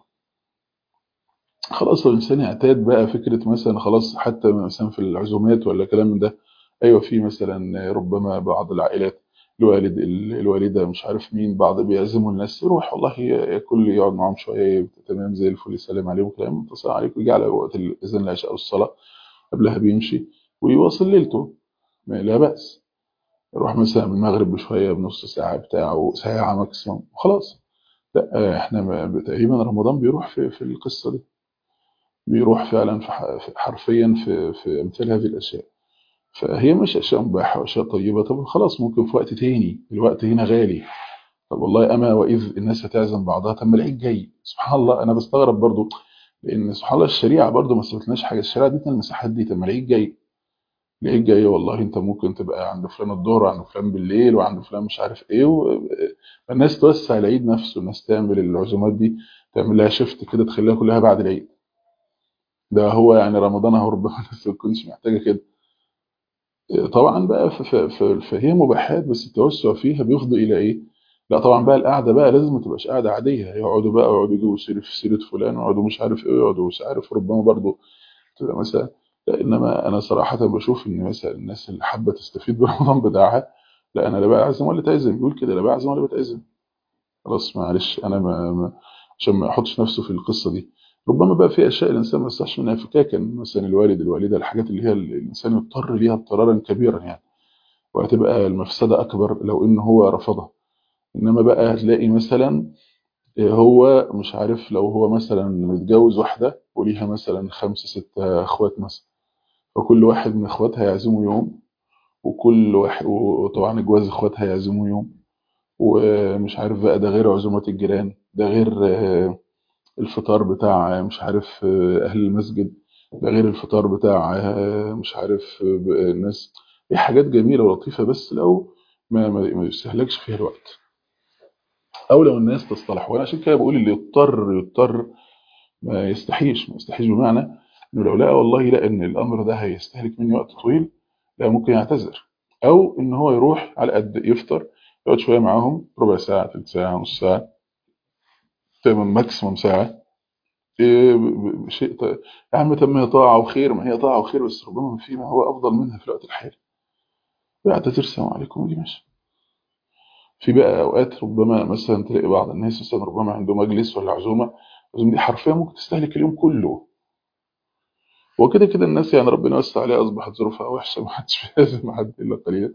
خلاص الانسان اعتاد بقى فكره مثلا خلاص حتى مثلا في العزومات ولا كلام من ده ايوه في مثلا ربما بعض العائلات الوالد الوالده مش عارف مين بعض بيعزموا الناس يروح والله ياكل يقعد معاهم شويه تمام زي الفل يسلم عليهم كلام اتصل عليك ويجي على وقت اذان العشاء او الصلاه قبلها بيمشي ويواصل ليلته ما لا باس يروح مثلا من المغرب بشويه بنص ساعه بتاعه ساعه ماكسيموم وخلاص لا احنا تقريبا رمضان بيروح في في القصه دي بيروح فعلا في حرفيا في في امثال هذه الاشياء فهي مش اشياء مباحه واشياء طيبه طب خلاص ممكن في وقت تاني الوقت هنا غالي طب والله اما واذ الناس هتعزم بعضها طب ما العيد جاي سبحان الله انا بستغرب برضو لان سبحان الله الشريعه برضو ما سبتناش حاجه الشريعه ادتنا المساحات دي طب ما العيد جاي العيد جاي والله انت ممكن تبقى عند فلان الظهر وعند فلان بالليل وعند فلان مش عارف ايه فالناس توسع العيد نفسه الناس تعمل العزومات دي تعمل لها شيفت كده تخليها كلها بعد العيد ده هو يعني رمضان اهو ربما الناس ما تكونش محتاجه كده طبعا بقى فهي مباحات بس التوسع فيها بيفضي الى ايه لا طبعا بقى القعده بقى لازم ما تبقاش قعده عاديه يقعدوا بقى يقعدوا يجيبوا سيره في سيره فلان ويقعدوا مش عارف ايه ويقعدوا مش عارف ربما برضه تبقى مثلا لا انما انا صراحه بشوف ان مثلا الناس اللي حابه تستفيد برمضان بتاعها لا انا لا بعزم ولا تعزم بيقول كده لا بعزم ولا بتعزم خلاص معلش انا ما, ما عشان ما يحطش نفسه في القصه دي ربما بقى في اشياء الانسان ما يستحش منها فكاكا مثلا الوالد الوالده الحاجات اللي هي الانسان يضطر ليها اضطرارا كبيرا يعني وهتبقى المفسده اكبر لو ان هو رفضها انما بقى هتلاقي مثلا هو مش عارف لو هو مثلا متجوز واحده وليها مثلا خمسه سته اخوات مثلا فكل واحد من اخواتها يعزمه يوم وكل واحد وطبعا الجواز اخواتها يعزموا يوم ومش عارف بقى ده غير عزومات الجيران ده غير آه، الفطار بتاع مش عارف آه، اهل المسجد ده غير الفطار بتاع آه، مش عارف آه، الناس هي حاجات جميلة ولطيفة بس لو ما ما ما يستهلكش فيها الوقت او لو الناس تصطلح وانا عشان كده بقول اللي يضطر يضطر ما يستحيش ما يستحيش بمعنى انه لو لقى والله لا ان الامر ده هيستهلك مني وقت طويل لا ممكن يعتذر او ان هو يروح على قد يفطر يقعد شويه معاهم ربع ساعه ثلث ساعه نص ساعه تمام ماكسيموم ساعه إيه ب- ب- شيء ط- يا عم طب ما هي طاعه وخير ما هي طاعه وخير بس ربما في ما هو افضل منها في الوقت الحالي يعتذر السلام عليكم ودي ماشي في بقى اوقات ربما مثلا تلاقي بعض الناس مثلا ربما عنده مجلس ولا عزومه العزومه دي حرفيا ممكن تستهلك اليوم كله وكده كده الناس يعني ربنا وسع عليها اصبحت ظروفها وحشه ما حدش بيعزم حد الا قليلا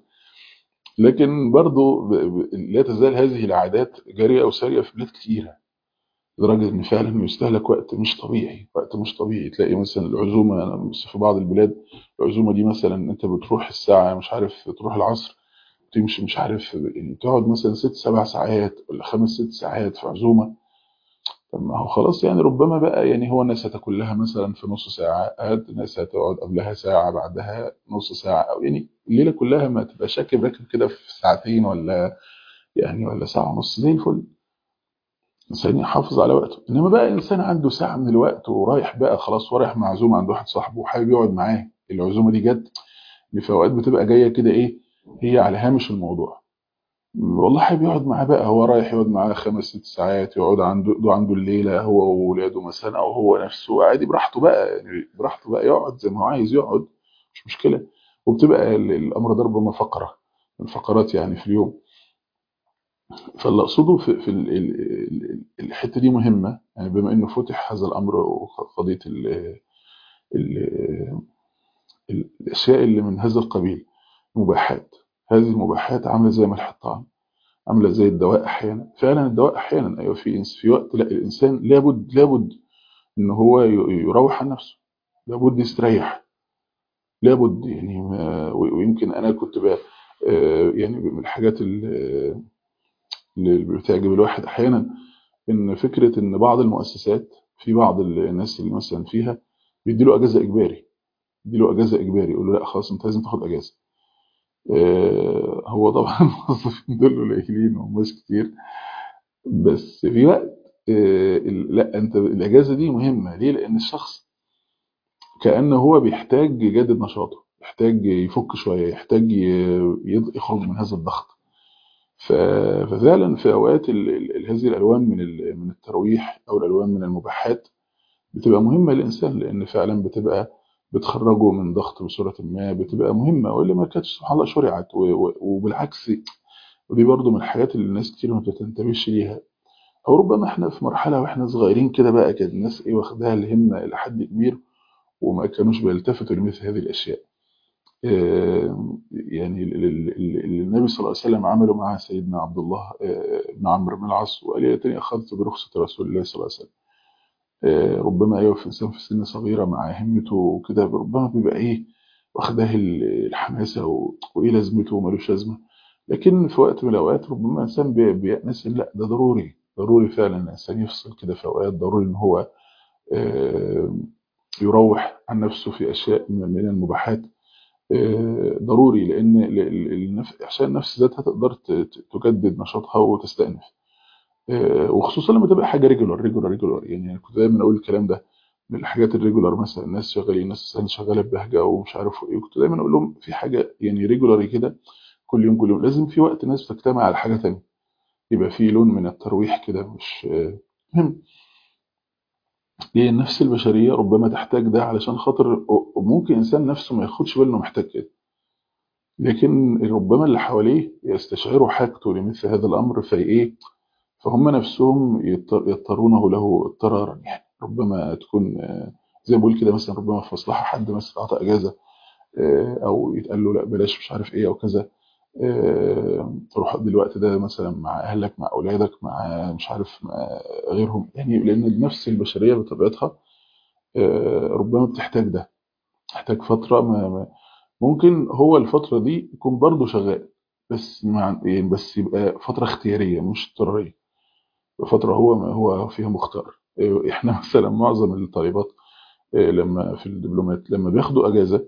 لكن برضو ب- ب- لا تزال هذه العادات جاريه او ساريه في بلاد كثيره لدرجه ان فعلا يستهلك وقت مش طبيعي وقت مش طبيعي تلاقي مثلا العزومه أنا بس في بعض البلاد العزومه دي مثلا انت بتروح الساعه مش عارف تروح العصر تمشي مش عارف يعني تقعد مثلا ست سبع ساعات ولا خمس ست ساعات في عزومه طب ما هو خلاص يعني ربما بقى يعني هو الناس هتاكل لها مثلا في نص ساعة الناس هتقعد قبلها ساعة بعدها نص ساعة أو يعني الليلة كلها ما تبقى شاكب راكب كده في ساعتين ولا يعني ولا ساعة ونص زي الفل الإنسان يحافظ على وقته إنما بقى إنسان عنده ساعة من الوقت ورايح بقى خلاص ورايح معزومة عند واحد صاحبه وحابب يقعد معاه العزومة دي جت اللي في أوقات بتبقى جاية كده إيه هي على هامش الموضوع والله حابب يقعد معاه بقى هو رايح يقعد معاه خمس ست ساعات يقعد عنده يقعد عنده الليلة هو وولاده مثلا أو هو نفسه عادي براحته بقى يعني براحته بقى يقعد زي ما هو عايز يقعد مش مشكلة وبتبقى ال- الأمر ده ربما فقرة من الفقرات يعني في اليوم فاللي أقصده في, في ال- ال- ال- الحتة دي مهمة يعني بما إنه فتح هذا الأمر وقضية ال ال ال الأشياء اللي من هذا القبيل مباحات هذه المباحات عاملة زي ملح الطعام عامله زي الدواء احيانا فعلا الدواء احيانا ايوه في في وقت لا الانسان لابد لابد ان هو ي- يروح عن نفسه لابد يستريح لابد يعني ما و- ويمكن انا كنت بقى آه، يعني من الحاجات اللي اللي بتعجب الواحد احيانا ان فكره ان بعض المؤسسات في بعض الناس اللي مثلا فيها بيديله اجازه اجباري بيديله اجازه اجباري يقول له لا خلاص انت لازم تاخد اجازه آه، هو طبعا الموظفين دول قليلين ومش كتير بس في وقت آه، ال- لا انت الاجازه دي مهمه ليه لان الشخص كانه هو بيحتاج يجدد نشاطه يحتاج يفك شويه يحتاج ي- يض- يخرج من هذا الضغط ف- ففعلا في اوقات ال- ال- ال- هذه الالوان من ال- من الترويح او الالوان من المباحات بتبقى مهمه للانسان لان فعلا بتبقى بتخرجه من ضغط بصوره ما بتبقى مهمه واللي ما كانتش سبحان الله شرعت و- و- وبالعكس ودي برضو من الحاجات اللي الناس كتير ما بتنتبهش ليها او ربما احنا في مرحله واحنا صغيرين كده بقى كانت الناس ايه واخداها الهمه الى حد كبير وما كانوش بيلتفتوا لمثل هذه الاشياء آه، يعني ال- ال- ال- اللي النبي صلى الله عليه وسلم عمله مع سيدنا عبد الله آه، بن عمرو بن العاص وقال يا تاني اخذت برخصه رسول الله صلى الله عليه وسلم آه، ربما ايوه في انسان في سن صغيره مع همته وكده ربما بيبقى ايه واخداه ال- الحماسه و- وايه لازمته ومالوش لازمه لكن في وقت من الاوقات ربما انسان بي- بيأنس إن لا ده ضروري ضروري فعلا الانسان يفصل كده في اوقات ضروري ان هو آه، يروح عن نفسه في اشياء من من المباحات آه، ضروري لان ال- ال- النف- عشان النفس ذاتها تقدر ت- ت- تجدد نشاطها وتستأنف آه، وخصوصا لما تبقى حاجه ريجولار ريجولار ريجولار يعني انا كنت دايما اقول الكلام ده من الحاجات الريجولار مثلا الناس شغالين ناس شغاله ببهجه ومش عارف ايه كنت دايما اقول لهم في حاجه يعني ريجولاري كده كل يوم كل يوم لازم في وقت ناس تجتمع على حاجه تانية يبقى في لون من الترويح كده مش آه، مهم ليه النفس البشريه ربما تحتاج ده علشان خاطر وممكن انسان نفسه ما ياخدش باله انه محتاج كده لكن ربما اللي حواليه يستشعروا حاجته لمثل هذا الامر فايه فهم نفسهم يضطر- يضطرونه له اضطرارا يعني ربما تكون آه، زي ما بقول كده مثلا ربما في مصلحه حد مثلا اعطى اجازه آه، او يتقال له لا بلاش مش عارف ايه او كذا آه، تروح قضي الوقت ده مثلا مع اهلك مع اولادك مع مش عارف مع غيرهم يعني لان النفس البشريه بطبيعتها آه، ربما بتحتاج ده تحتاج فتره ما ما ممكن هو الفترة دي يكون برضه شغال بس مع يعني بس يبقى فترة اختيارية مش اضطرارية فترة هو هو فيها مختار احنا مثلا معظم الطالبات لما في الدبلومات لما بياخدوا اجازة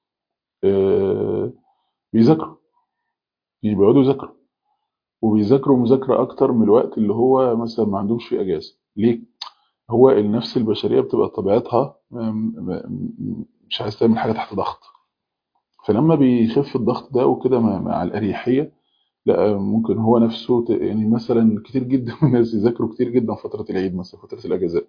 بيذاكروا بيقعدوا يذاكروا وبيذاكروا مذاكرة اكتر من الوقت اللي هو مثلا ما عندهمش فيه اجازة ليه هو النفس البشرية بتبقى طبيعتها مش عايز تعمل حاجة تحت ضغط فلما بيخف الضغط ده وكده مع الأريحية لا ممكن هو نفسه يعني مثلا كتير جدا من الناس يذاكروا كتير جدا فترة العيد مثلا فترة الأجازات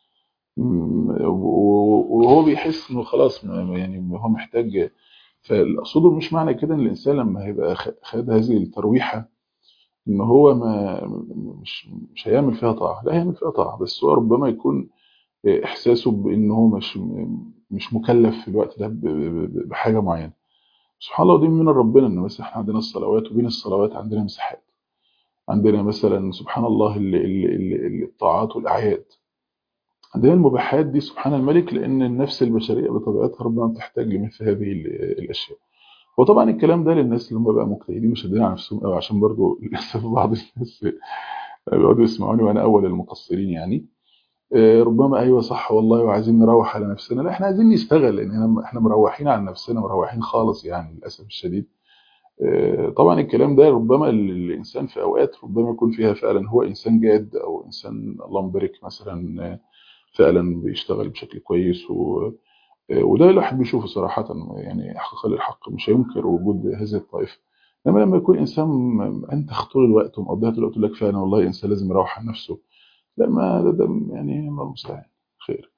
وهو بيحس انه خلاص يعني هو محتاج فاقصده مش معنى كده ان الانسان لما هيبقى خد هذه الترويحه ان هو ما مش مش هيعمل فيها طاعه لا هيعمل فيها طاعه بس هو ربما يكون احساسه بان هو مش مش مكلف في الوقت ده بحاجه معينه سبحان الله ودي من ربنا ان مثلا احنا عندنا الصلوات وبين الصلوات عندنا مساحات عندنا مثلا سبحان الله الطاعات والاعياد عندنا المباحات دي سبحان الملك لان النفس البشريه بطبيعتها ربما بتحتاج لمثل هذه الاشياء وطبعا الكلام ده للناس اللي هم بقى مجتهدين وشادين على نفسهم قوي عشان برضو للاسف بعض الناس بيقعدوا يسمعوني وانا اول المقصرين يعني ربما ايوه صح والله وعايزين نروح على نفسنا لا احنا عايزين نشتغل لان احنا مروحين على نفسنا مروحين خالص يعني للاسف الشديد طبعا الكلام ده ربما الانسان في اوقات ربما يكون فيها فعلا هو انسان جاد او انسان اللهم بارك مثلا فعلا بيشتغل بشكل كويس و... وده الواحد بيشوفه صراحة يعني حقيقة للحق مش هينكر وجود هذه الطائفة انما لما يكون انسان انت طول الوقت ومقضيها طول الوقت لك فعلا والله انسان لازم يروح عن نفسه لا ما ده, ده يعني الله المستعان خير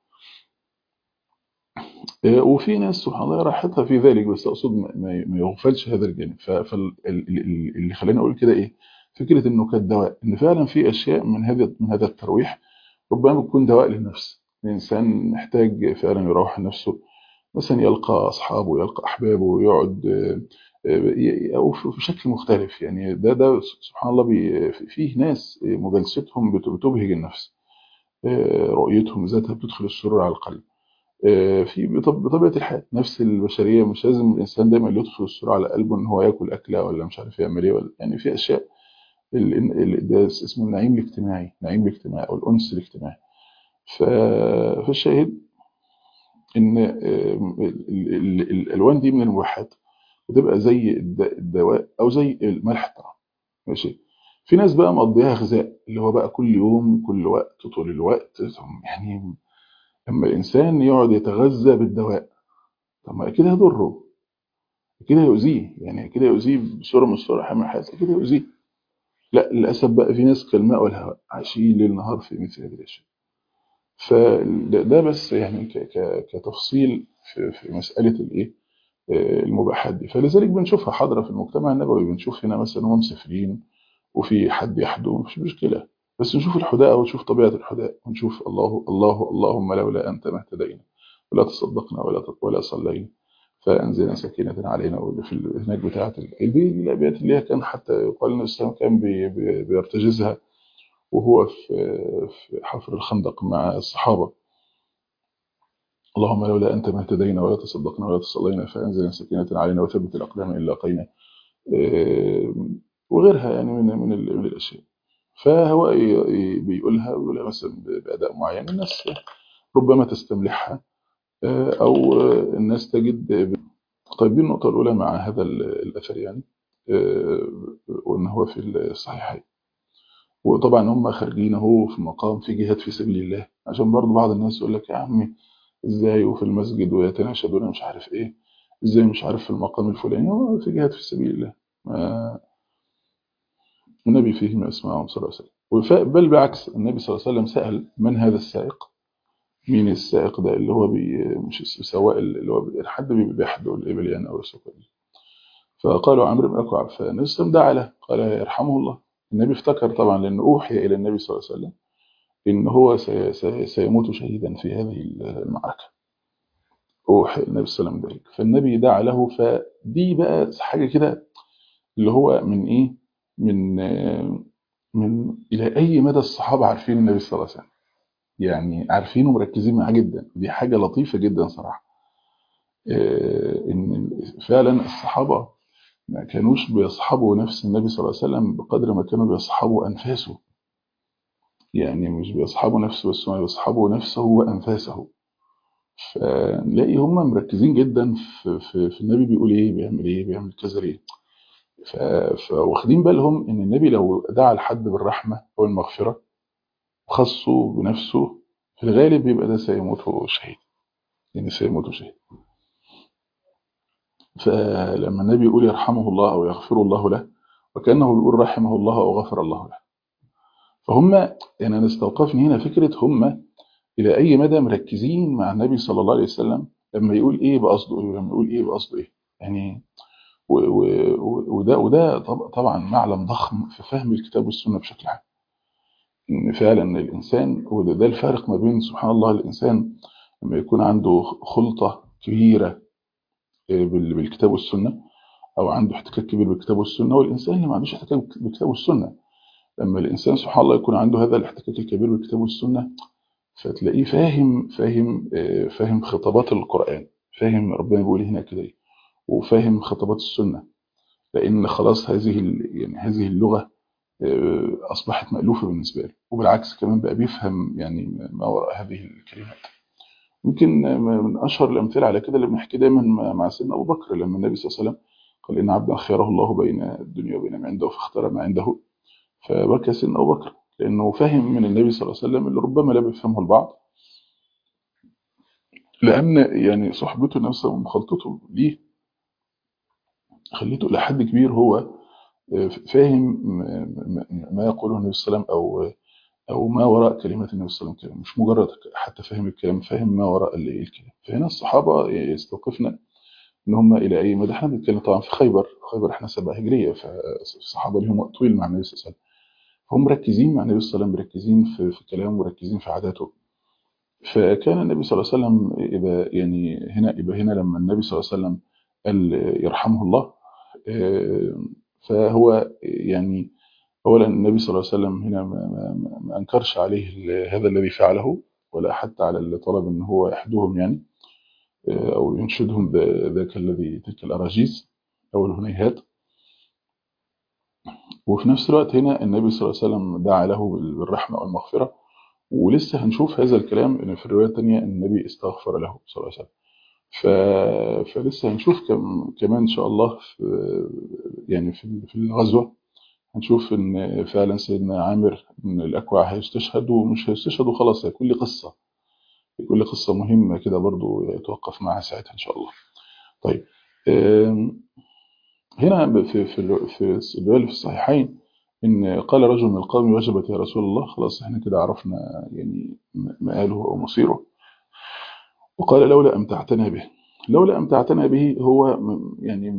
وفي ناس سبحان الله راحتها في ذلك بس اقصد ما يغفلش هذا الجانب فاللي خلاني اقول كده ايه فكره انه كالدواء ان فعلا في اشياء من هذا من هذا الترويح ربما تكون دواء للنفس الانسان محتاج فعلا يروح عن نفسه مثلا يلقى اصحابه يلقى احبابه ويقعد او في شكل مختلف يعني ده ده سبحان الله فيه ناس مجالستهم بتبهج النفس رؤيتهم ذاتها بتدخل السرور على القلب في بطبيعه الحال نفس البشريه مش لازم الانسان دايما يدخل السرور على قلبه ان هو ياكل اكله ولا مش عارف يعمل ايه ولا يعني في اشياء ده اسمه النعيم الاجتماعي النعيم الاجتماعي او الانس الاجتماعي فالشاهد ان الالوان دي من المباحات بتبقى زي الدواء او زي الملح الطعام ماشي في ناس بقى مقضيها غذاء اللي هو بقى كل يوم كل وقت طول الوقت يعني لما الانسان يقعد يتغذى بالدواء طب ما اكيد هيضره اكيد هيؤذيه يعني اكيد هيؤذيه بصوره من الصور حامل حياته اكيد هيؤذيه لا للاسف بقى في ناس كالماء والهواء عايشين ليل نهار في مثل هذه الاشياء فده بس يعني كتفصيل في, في مساله الايه المباحات دي فلذلك بنشوفها حاضره في المجتمع النبوي بنشوف هنا مثلا هم مسافرين وفي حد يحدو مش مشكله بس نشوف الحداء ونشوف طبيعه الحداء ونشوف الله الله اللهم لولا انت ما اهتدينا ولا تصدقنا ولا ولا صلينا فانزلنا سكينه علينا وفي هناك بتاعه الابيات اللي هي كان حتى يقال ان الاسلام كان بي بي بيرتجزها وهو في في حفر الخندق مع الصحابه اللهم لولا انت ما اهتدينا ولا تصدقنا ولا تصلينا فانزلنا سكينه علينا وثبت الاقدام ان لاقينا وغيرها يعني من من, من الاشياء فهو بيقولها بيقولها مثلا باداء معين الناس ربما تستملحها او الناس تجد طيب دي النقطه الاولى مع هذا الاثر يعني وان هو في الصحيحين وطبعا هم خارجين اهو في مقام في جهاد في سبيل الله عشان برضه بعض الناس يقول لك يا عمي ازاي وفي المسجد ويتناشدون مش عارف ايه ازاي مش عارف في المقام الفلاني هو في جهاد في سبيل الله النبي فيه ما اسمعهم صلى الله عليه وسلم بل بالعكس النبي صلى الله عليه وسلم سأل من هذا السائق مين السائق ده اللي هو بي مش سواق اللي هو بي حد بيحدو الإبل يعني أو السوق فقالوا عمرو بن أكوع فالنبي صلى الله عليه وسلم دعا له قال يرحمه الله النبي افتكر طبعا لأنه أوحي إلى النبي صلى الله عليه وسلم إن هو سي سي سيموت شهيدا في هذه المعركة أوحي النبي صلى الله عليه وسلم ذلك فالنبي دعا له فدي بقى حاجة كده اللي هو من إيه من من إلى أي مدى الصحابة عارفين النبي صلى الله عليه وسلم يعني عارفين ومركزين معاه جدا دي حاجة لطيفة جدا صراحة إن فعلا الصحابة ما كانوش بيصحبوا نفس النبي صلى الله عليه وسلم بقدر ما كانوا بيصحبوا أنفاسه يعني مش بيصحبوا نفسه بس هم بيصحبوا نفسه وأنفاسه فنلاقي هم مركزين جدا في, في, في النبي بيقول ايه بيعمل ايه بيعمل كذا ليه فواخدين بالهم ان النبي لو دعا لحد بالرحمه او المغفره وخصه بنفسه في الغالب بيبقى ده سيموت شهيد يعني سيموت شهيد فلما النبي يقول يرحمه الله او يغفر الله له وكانه بيقول رحمه الله او غفر الله له فهم يعني انا استوقفني هنا فكره هم الى اي مدى مركزين مع النبي صلى الله عليه وسلم لما يقول ايه بقصده ايه ولما يقول ايه بقصده ايه يعني وده وده طبعا معلم ضخم في فهم الكتاب والسنه بشكل عام ان فعلا الانسان وده ده الفارق ما بين سبحان الله الانسان لما يكون عنده خلطه كبيره بالكتاب والسنه او عنده احتكاك كبير بالكتاب والسنه والانسان اللي ما عندوش احتكاك بالكتاب والسنه لما الانسان سبحان الله يكون عنده هذا الاحتكاك الكبير بالكتاب والسنه فتلاقيه فاهم فاهم فاهم خطابات القرآن فاهم ربنا بيقول هنا كده ايه وفاهم خطابات السنة لأن خلاص هذه يعني هذه اللغة أصبحت مألوفة بالنسبة له وبالعكس كمان بقى بيفهم يعني ما وراء هذه الكلمات يمكن من أشهر الأمثلة على كده اللي بنحكي دايما مع سيدنا أبو بكر لما النبي صلى الله عليه وسلم قال إن عبدا خيره الله بين الدنيا وبين ما عنده فاختار ما عنده فبكى سيدنا أبو بكر لأنه فهم من النبي صلى الله عليه وسلم اللي ربما لا بيفهمه البعض لأن يعني صحبته نفسه ومخالطته ليه خليته إلى حد كبير هو فاهم ما يقوله النبي صلى الله عليه وسلم أو أو ما وراء كلمات النبي صلى الله عليه وسلم مش مجرد حتى فاهم الكلام فاهم ما وراء الكلام فهنا الصحابة يستوقفنا ان هم الى اي مدى احنا بنتكلم طبعا في خيبر خيبر احنا سبع هجريه فالصحابه لهم وقت طويل مع النبي صلى الله عليه وسلم هم مركزين مع النبي صلى الله عليه وسلم مركزين في, في كلامه مركزين في عاداته فكان النبي صلى الله عليه وسلم إذا يعني هنا يبقى هنا لما النبي صلى الله عليه وسلم قال يرحمه الله فهو يعني اولا النبي صلى الله عليه وسلم هنا ما, ما, ما انكرش عليه هذا الذي فعله ولا حتى على اللي طلب ان هو يحدوهم يعني او ينشدهم ذاك الذي تلك الاراجيز او الهنيهات وفي نفس الوقت هنا النبي صلى الله عليه وسلم دعا له بالرحمة والمغفرة ولسه هنشوف هذا الكلام ان في الرواية الثانية النبي استغفر له صلى الله عليه وسلم ف... فلسه هنشوف كم... كمان ان شاء الله في... يعني في... في الغزوة هنشوف ان فعلا سيدنا عامر من الاكوع هيستشهد ومش هيستشهد وخلاص هيكون لي قصة يكون لي قصة مهمة كده برضو يتوقف معها ساعتها ان شاء الله طيب أم... هنا في في في الروايه في الصحيحين ان قال رجل من القوم وجبت يا رسول الله خلاص احنا كده عرفنا يعني مآله او مصيره وقال لولا امتعتنا به لولا امتعتنا به هو يعني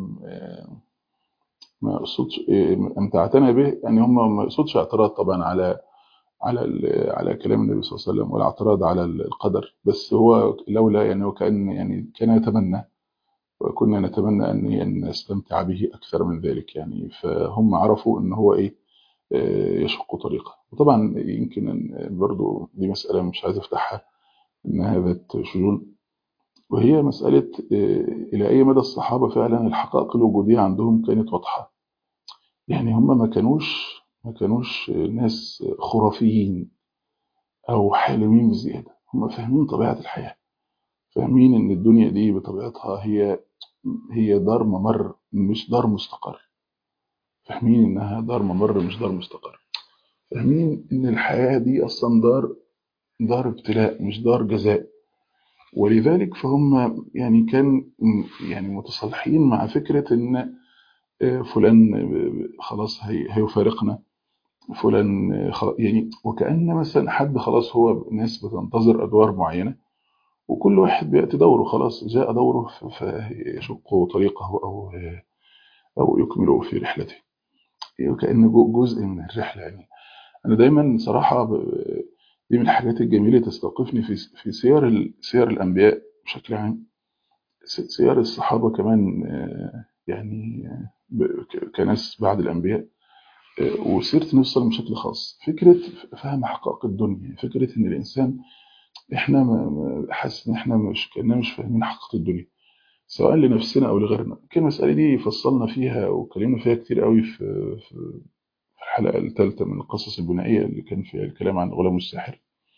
ما قصدش امتعتنا به يعني هم ما يقصدش اعتراض طبعا على على على كلام النبي صلى الله عليه وسلم ولا اعتراض على القدر بس هو لولا يعني وكأن يعني كان يتمنى وكنا نتمنى أن نستمتع به أكثر من ذلك يعني فهم عرفوا أن هو إيه يشق طريقه وطبعا يمكن برضو دي مسألة مش عايز أفتحها إنها ذات شجون وهي مسألة إلى أي مدى الصحابة فعلا الحقائق الوجودية عندهم كانت واضحة يعني هم ما كانوش ما كانوش ناس خرافيين أو حالمين بزيادة هم فاهمين طبيعة الحياة فاهمين إن الدنيا دي بطبيعتها هي هي دار ممر مش دار مستقر فاهمين انها دار ممر مش دار مستقر فاهمين ان الحياة دي اصلا دار دار ابتلاء مش دار جزاء ولذلك فهم يعني كان يعني متصالحين مع فكرة ان فلان خلاص هيفارقنا فلان يعني وكأن مثلا حد خلاص هو ناس بتنتظر ادوار معينة وكل واحد بيأتي دوره خلاص جاء دوره فيشق طريقه أو أو يكمله في رحلته وكأنه جزء من الرحلة يعني أنا دايما صراحة دي من الحاجات الجميلة تستوقفني في في سير سير الأنبياء بشكل عام سير الصحابة كمان يعني كناس بعد الأنبياء وسيرة النبي صلى الله عليه وسلم بشكل خاص فكرة فهم حقائق الدنيا فكرة إن الإنسان احنا حاسس ان احنا مش كاننا مش فاهمين حقيقه الدنيا سواء لنفسنا او لغيرنا يمكن المساله دي فصلنا فيها واتكلمنا فيها كتير قوي في في الحلقه الثالثه من القصص البنائيه اللي كان فيها الكلام عن الغلام الساحر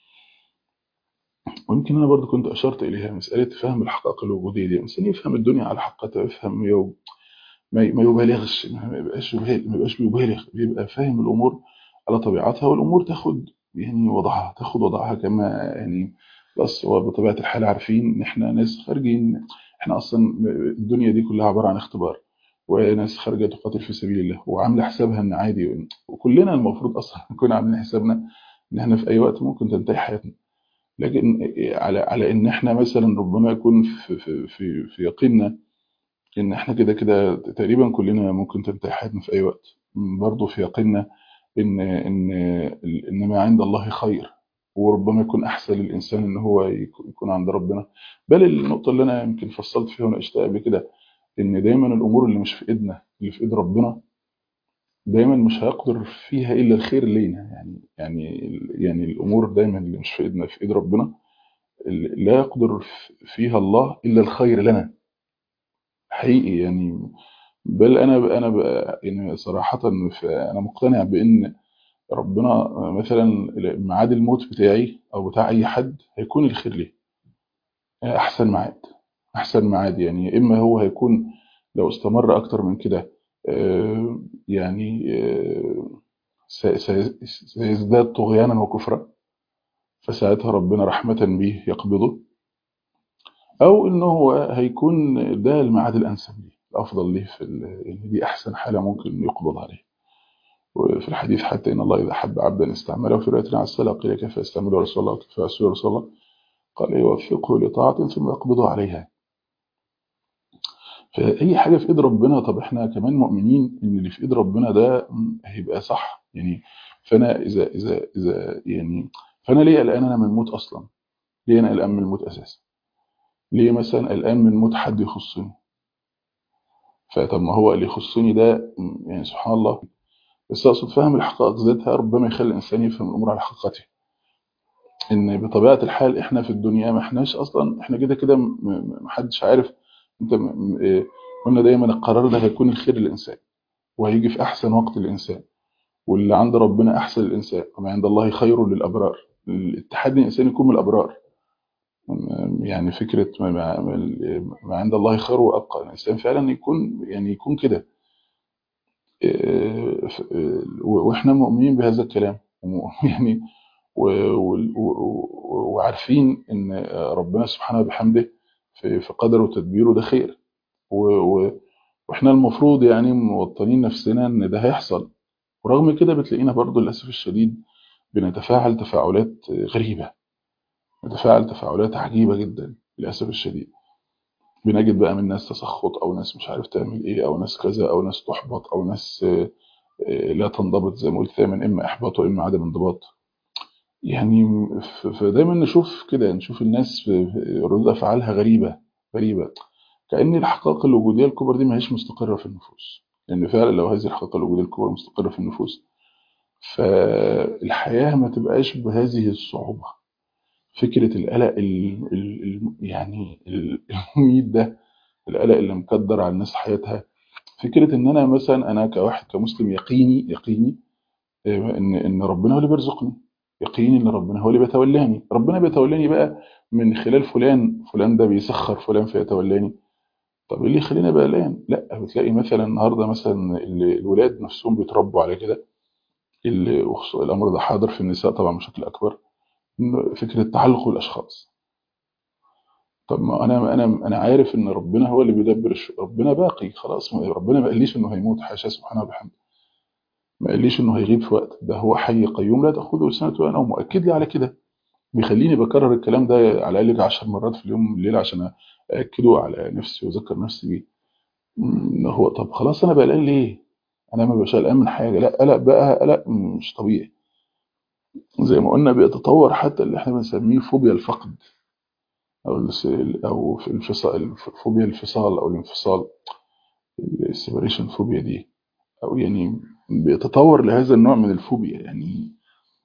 ويمكن انا برضو كنت اشرت اليها مساله فهم الحقائق الوجوديه دي الانسان يفهم الدنيا على حقيقتها يفهم يو ما ما يبالغش ما يبقاش يبالغ ما يبقاش بيبالغ بيبقى فاهم الامور على طبيعتها والامور تاخد يعني وضعها تاخد وضعها كما يعني بس هو بطبيعه الحال عارفين ان احنا ناس خارجين احنا اصلا الدنيا دي كلها عباره عن اختبار وناس خارجه تقاتل في سبيل الله وعامله حسابها ان عادي وكلنا المفروض اصلا نكون عاملين حسابنا ان احنا في اي وقت ممكن تنتهي حياتنا لكن على على ان احنا مثلا ربما يكون في في في, في يقيننا ان احنا كده كده تقريبا كلنا ممكن تنتهي حياتنا في اي وقت برضه في يقيننا ان ان ان ما عند الله خير وربما يكون احسن للانسان ان هو يكون عند ربنا بل النقطه اللي انا يمكن فصلت فيها وناقشتها قبل كده ان دايما الامور اللي مش في ايدنا اللي في ايد ربنا دايما مش هيقدر فيها الا الخير لينا يعني يعني يعني الامور دايما اللي مش في ايدنا في ايد ربنا لا يقدر فيها الله الا الخير لنا حقيقي يعني بل انا انا يعني صراحه انا مقتنع بان ربنا مثلا ميعاد الموت بتاعي او بتاع اي حد هيكون الخير ليه احسن ميعاد احسن ميعاد يعني اما هو هيكون لو استمر اكتر من كده يعني سيزداد طغيانا وكفرا فساعتها ربنا رحمة به يقبضه أو إنه هو هيكون ده الميعاد الأنسب ليه الأفضل ليه في يعني دي أحسن حالة ممكن يقبض عليه وفي الحديث حتى إن الله إذا حب عبدا استعمله في رواية عن السلام قيل كيف يستعمله رسول الله كيف يسوي رسول الله قال يوفقه لطاعة ثم يقبضه عليها فأي حاجة في إيد ربنا طب إحنا كمان مؤمنين إن اللي في إيد ربنا ده هيبقى صح يعني فأنا إذا إذا إذا يعني فأنا ليه قلقان أنا من الموت أصلا؟ ليه أنا قلقان من الموت أساسا؟ ليه مثلا قلقان من موت حد يخصني؟ فطب ما هو اللي يخصني ده يعني سبحان الله بس أقصد فهم الحقائق ذاتها ربما يخلي الإنسان يفهم الأمور على حقيقتها إن بطبيعة الحال إحنا في الدنيا ما إحناش أصلا إحنا كده كده محدش عارف انت قلنا دايما القرار ده هيكون الخير للانسان وهيجي في احسن وقت للانسان واللي عند ربنا احسن للانسان وما عند الله خير للابرار الاتحاد الانسان يكون من الابرار يعني فكره ما, ما عند الله خير وابقى الانسان فعلا يكون يعني يكون كده واحنا مؤمنين بهذا الكلام يعني وعارفين ان ربنا سبحانه وبحمده في قدره وتدبيره ده خير و... و... واحنا المفروض يعني موطنين نفسنا ان ده هيحصل ورغم كده بتلاقينا برضو للاسف الشديد بنتفاعل تفاعلات غريبة نتفاعل تفاعلات عجيبة جدا للاسف الشديد بنجد بقى من ناس تسخط او ناس مش عارف تعمل ايه او ناس كذا او ناس تحبط او ناس لا تنضبط زي ما قلت دايما اما احباط واما عدم انضباط يعني فدايما نشوف كده نشوف الناس ردود افعالها غريبه غريبه كان الحقائق الوجوديه الكبرى دي ما هيش مستقره في النفوس لان يعني فعلا لو هذه الحقائق الوجوديه الكبرى مستقره في النفوس فالحياه ما تبقاش بهذه الصعوبه فكره القلق ال ال يعني المميت ده القلق اللي مكدر على الناس حياتها فكره ان انا مثلا انا كواحد كمسلم يقيني يقيني ان ان ربنا هو اللي بيرزقني يقيني ان ربنا هو اللي بيتولاني ربنا بيتولاني بقى من خلال فلان فلان ده بيسخر فلان فيتولاني طب ايه اللي يخلينا بقى قلقان لا بتلاقي مثلا النهارده مثلا الولاد نفسهم بيتربوا على كده الامر ده حاضر في النساء طبعا بشكل اكبر فكره تعلق بالاشخاص طب ما انا انا انا عارف ان ربنا هو اللي بيدبر الشؤون ربنا باقي خلاص ربنا ما قاليش انه هيموت حاشا سبحانه وبحمده ما قاليش انه هيغيب في وقت ده هو حي قيوم لا تاخذه سنه ولا نوم مؤكد لي على كده بيخليني بكرر الكلام ده على الاقل 10 مرات في اليوم الليل عشان اكده على نفسي واذكر نفسي بيه هو طب خلاص انا بقلقان ليه انا ما بقاش قلقان من حاجه لا قلق بقى قلق مش طبيعي زي ما قلنا بيتطور حتى اللي احنا بنسميه فوبيا الفقد او او في الانفصال فوبيا الانفصال او الانفصال السيبريشن فوبيا دي او يعني بيتطور لهذا النوع من الفوبيا يعني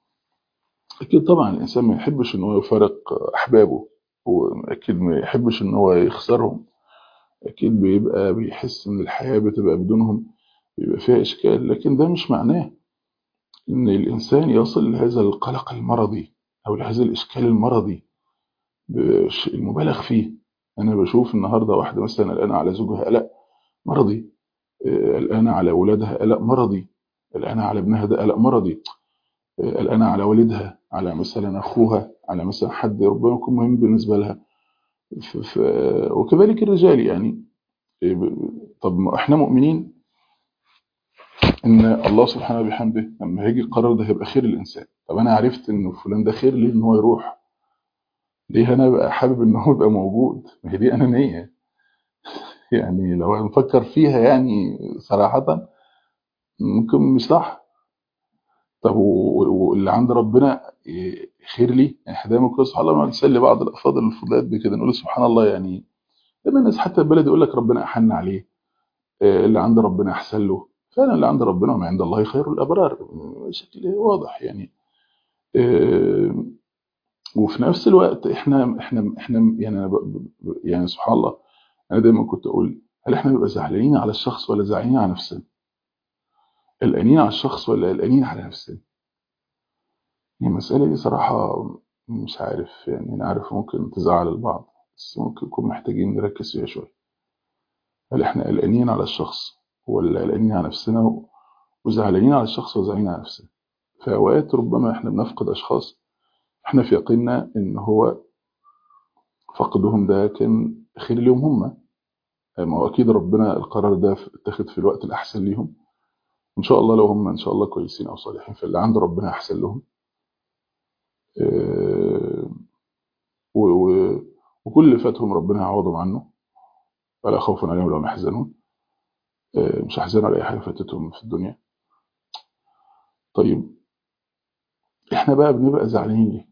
اكيد طبعا الانسان ما يحبش ان هو يفارق احبابه واكيد ما يحبش ان هو يخسرهم أكيد بيبقى بيحس إن الحياة بتبقى بدونهم بيبقى فيها إشكال لكن ده مش معناه إن الإنسان يصل لهذا القلق المرضي أو لهذا الإشكال المرضي بش- المبالغ فيه أنا بشوف النهاردة واحدة مثلا قلقانة على زوجها قلق مرضي آه، قلقانة على أولادها قلق مرضي قلقانة على ابنها ده قلق مرضي آه، قلقانة على والدها على مثلا أخوها على مثلا حد ربما يكون مهم بالنسبة لها ف... ف... وكذلك الرجال يعني آه، ب- طب ما احنا مؤمنين ان الله سبحانه وبحمده لما هيجي القرار ده هيبقى خير للانسان طب انا عرفت ان فلان ده خير ليه ان هو يروح ليه انا بقى حابب ان هو يبقى موجود ما هي دي انانيه يعني لو نفكر فيها يعني صراحه ممكن مش صح طب و- و- واللي عند ربنا إيه، خير ليه يعني احنا دايما كده سبحان الله ما نسلي بعض الافاضل الفضلات بكده نقول سبحان الله يعني دايما الناس حتى البلد يقول لك ربنا احن عليه إيه، اللي عند ربنا احسن له فعلا اللي عند ربنا وما عند الله خير الابرار بشكل واضح يعني إيه، وفي نفس الوقت احنا احنا احنا يعني أنا ب- ب- يعني سبحان الله انا دايما كنت اقول هل احنا بنبقى زعلانين على الشخص ولا زعلانين على نفسنا؟ قلقانين على الشخص ولا قلقانين على نفسنا؟ يعني المسألة دي صراحة مش عارف يعني أنا عارف ممكن تزعل البعض بس ممكن نكون محتاجين نركز فيها شوية هل إحنا قلقانين على الشخص ولا قلقانين على نفسنا و- وزعلانين على الشخص وزعلانين على نفسنا في أوقات ربما إحنا بنفقد أشخاص إحنا في يقيننا إن هو فقدهم ده كان خير ليهم هم ما هو أكيد ربنا القرار ده اتخذ في الوقت الأحسن ليهم إن شاء الله لو هم إن شاء الله كويسين أو صالحين فاللي عند ربنا أحسن لهم آه، و- و- وكل اللي فاتهم ربنا يعوضهم عنه ولا خوف عليهم ولا هم يحزنون آه، مش هيحزنوا على أي حاجة فاتتهم في الدنيا طيب إحنا بقى بنبقى زعلانين ليه؟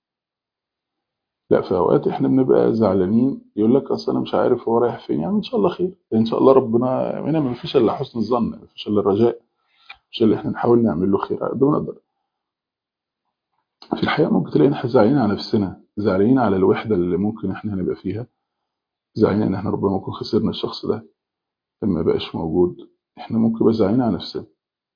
لا في أوقات إحنا بنبقى زعلانين يقول لك أصل أنا مش عارف هو رايح فين يعني إن شاء الله خير إن شاء الله ربنا هنا ما فيش إلا حسن الظن ما فيش إلا الرجاء مش اللي إحنا نحاول نعمل له خير على قد ما نقدر في الحقيقة ممكن تلاقي إن إحنا زعلانين على نفسنا زعلانين على الوحدة اللي ممكن إحنا هنبقى فيها زعلانين إن إحنا ربما نكون خسرنا الشخص ده لما بقاش موجود إحنا ممكن نبقى زعلانين على نفسنا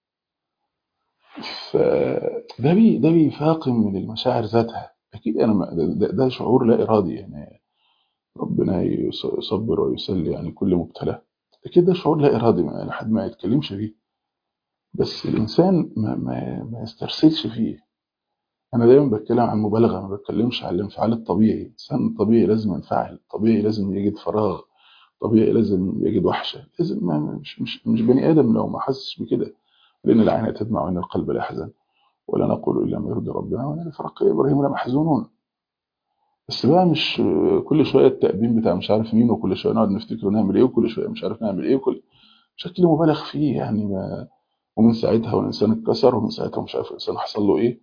فده بي ده بيفاقم من المشاعر ذاتها اكيد انا ما- ده, ده شعور لا ارادي يعني ربنا يص- يصبر ويسلي يعني كل مبتلى اكيد ده شعور لا ارادي ما يعني حد ما يتكلمش فيه بس الانسان ما, ما, ما يسترسلش فيه انا دايما بتكلم عن مبالغه ما بتكلمش عن الانفعال الطبيعي الانسان طبيعي لازم ينفعل طبيعي لازم يجد فراغ طبيعي لازم يجد وحشه لازم ما مش مش مش بني ادم لو ما حسش بكده لان العين تدمع وان القلب لا يحزن ولا نقول الا ما يرضي ربنا ولا نفرق ابراهيم لمحزونون بس بقى مش كل شويه التأديب بتاع مش عارف مين وكل شويه نقعد نفتكر نعمل ايه وكل شويه مش عارف نعمل ايه وكل بشكل مبالغ فيه يعني ما ومن ساعتها والانسان اتكسر ومن ساعتها مش عارف الانسان حصل له ايه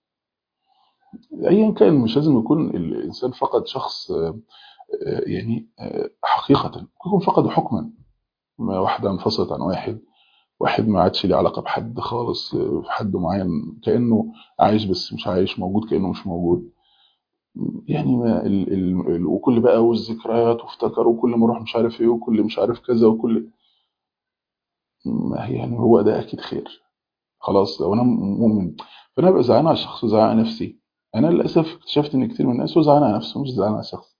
ايا كان مش لازم يكون الانسان فقد شخص آه، آه، يعني آه، حقيقه ممكن يكون فقد حكما ما واحده انفصلت عن واحد واحد ما عادش ليه علاقه بحد خالص آه، في حد معين كانه عايش بس مش عايش موجود كانه مش موجود يعني ما ال ال ال وكل بقى والذكريات وافتكر وكل ما اروح مش عارف ايه وكل مش عارف كذا وكل ما هي يعني هو ده اكيد خير خلاص لو انا مؤمن فانا ابقى زعلان على الشخص وزعلان على نفسي انا للاسف اكتشفت ان كتير من الناس هو زعلان على نفسه مش زعلان على الشخص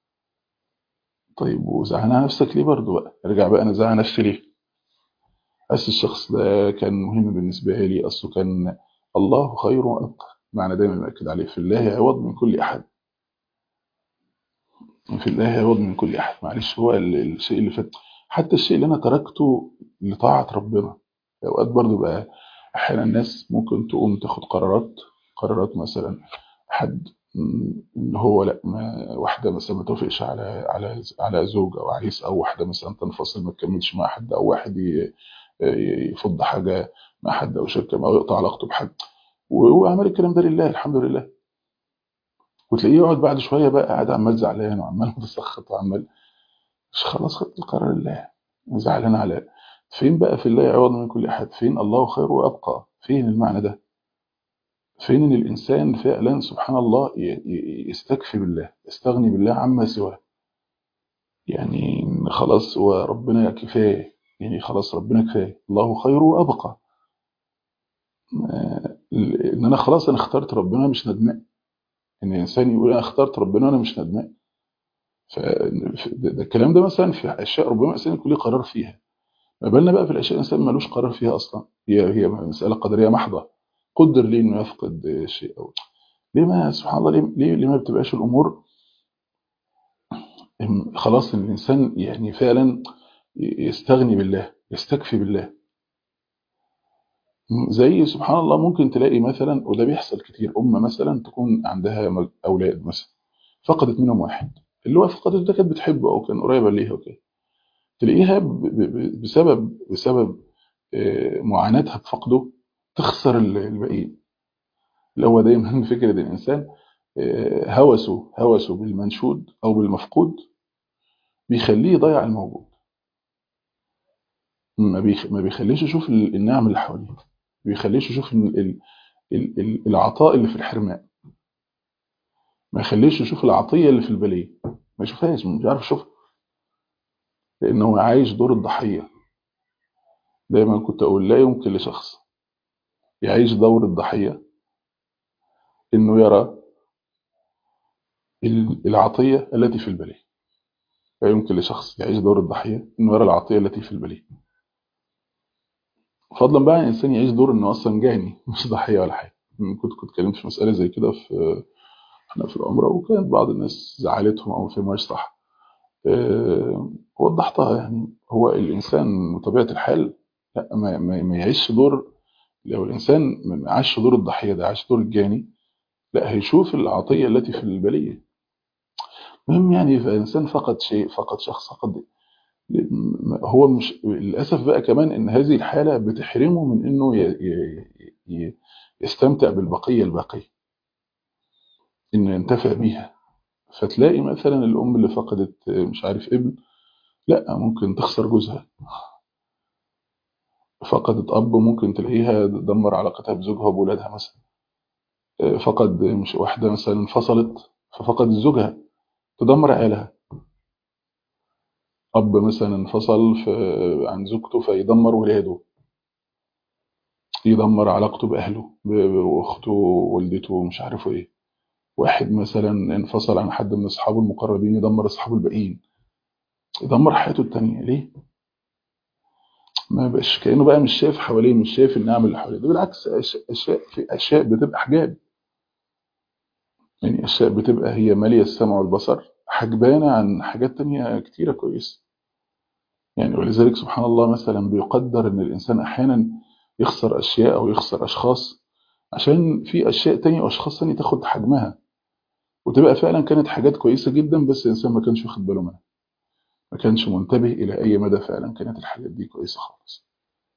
طيب وزعلان على نفسك ليه برضه بقى ارجع بقى انا زعلان على نفسي ليه بس الشخص ده كان مهم بالنسبه لي اصله كان الله خير وابقى معنى دايما بأكد عليه في الله عوض من كل احد في الله عوض من كل احد معلش هو ال- الشيء اللي فات حتى الشيء اللي انا تركته لطاعه ربنا اوقات برضو بقى احيانا الناس ممكن تقوم تاخد قرارات قرارات مثلا حد م، ان هو لا ما واحده مثلا ما توافقش على على على زوج او عريس او واحده مثلا تنفصل ما تكملش مع حد او واحد ي- ي- يفض حاجه مع حد او شركه او يقطع علاقته بحد وهو عمل الكلام ده لله الحمد لله وتلاقيه يقعد بعد شويه بقى قاعد عمال زعلان وعمال متسخط وعمال مش خلاص خدت القرار لله زعلان على فين بقى في الله يعوض من كل احد فين الله خير وابقى فين المعنى ده فين ان الانسان فعلا سبحان الله ي- ي- يستكفي بالله يستغني بالله عما سواه يعني ان خلاص هو ربنا كفايه يعني خلاص ربنا كفايه الله خير وابقى آه، ان انا خلاص انا اخترت ربنا مش ندمان ان الانسان يقول انا اخترت ربنا وانا مش ندمان ف- ده ده الكلام ده مثلا في اشياء ربما الانسان يكون له قرار فيها ما بالنا بقى في الاشياء الانسان ملوش قرار فيها اصلا هي هي مساله قدريه محضه قدر ليه انه يفقد شيء او ليه ما سبحان الله ليه ليه, ليه ما بتبقاش الامور إم- خلاص ان الانسان يعني فعلا يستغني بالله يستكفي بالله زي سبحان الله ممكن تلاقي مثلا وده بيحصل كتير أم مثلا تكون عندها مج- أولاد مثلا فقدت منهم واحد اللي هو فقدته ده كانت بتحبه أو كان قريبة ليها وكده تلاقيها ب- ب- ب- بسبب بسبب آه، معاناتها بفقده تخسر ال- الباقيين اللي هو دايما فكرة الإنسان آه، هوسه هوسه بالمنشود أو بالمفقود بيخليه يضيع الموجود ما بيخ- ما بيخليش يشوف ال- النعم اللي حواليه ما بيخليش يشوف ال- ال- ال- ال- العطاء اللي في الحرمان ما يخليش يشوف العطية اللي في البلية ما يشوفهاش مش عارف يشوفها لأنه عايش دور الضحية دايما كنت أقول لا يمكن لشخص يعيش دور الضحية إنه يرى ال- العطية التي في البلية لا يمكن لشخص يعيش دور الضحية إنه يرى العطية التي في البلية فضلا بقى عن الإنسان يعيش دور إنه أصلا جاني مش ضحية ولا حاجة كنت كنت اتكلمت في مسألة زي كده في احنا في العمرة وكانت بعض الناس زعلتهم أو ما فهموهاش صح آه، وضحتها يعني هو الإنسان بطبيعة الحال لا ما, ما, ما يعيش دور لو الإنسان ما عاش دور الضحية ده عاش دور الجاني لا هيشوف العطية التي في البلية المهم يعني فالإنسان فقد شيء فقد شخص فقد هو مش للأسف بقى كمان إن هذه الحالة بتحرمه من إنه ي... ي... ي... يستمتع بالبقية الباقية إنه ينتفع بيها فتلاقي مثلا الأم اللي فقدت مش عارف ابن لا ممكن تخسر جوزها فقدت أب ممكن تلاقيها دمر علاقتها بزوجها وبولادها مثلا فقد مش واحدة مثلا انفصلت ففقدت زوجها تدمر عيالها أب مثلا انفصل في- عن زوجته فيدمر ولاده يدمر علاقته بأهله ب- بأخته ووالدته ومش عارف ايه واحد مثلا انفصل عن حد من أصحابه المقربين يدمر أصحابه الباقيين يدمر حياته التانية ليه؟ ما بقاش كأنه بقى مش شايف حواليه مش شايف النعم اللي حواليه ده بالعكس أش- أشياء في أشياء بتبقى حجاب يعني أشياء بتبقى هي مالية السمع والبصر حجبانة عن حاجات تانية كتيرة كويسة يعني ولذلك سبحان الله مثلا بيقدر ان الانسان احيانا يخسر اشياء او يخسر اشخاص عشان في اشياء تانية واشخاص تانية تاخد حجمها وتبقى فعلا كانت حاجات كويسة جدا بس الانسان ما كانش واخد باله منها ما كانش منتبه الى اي مدى فعلا كانت الحاجات دي كويسة خالص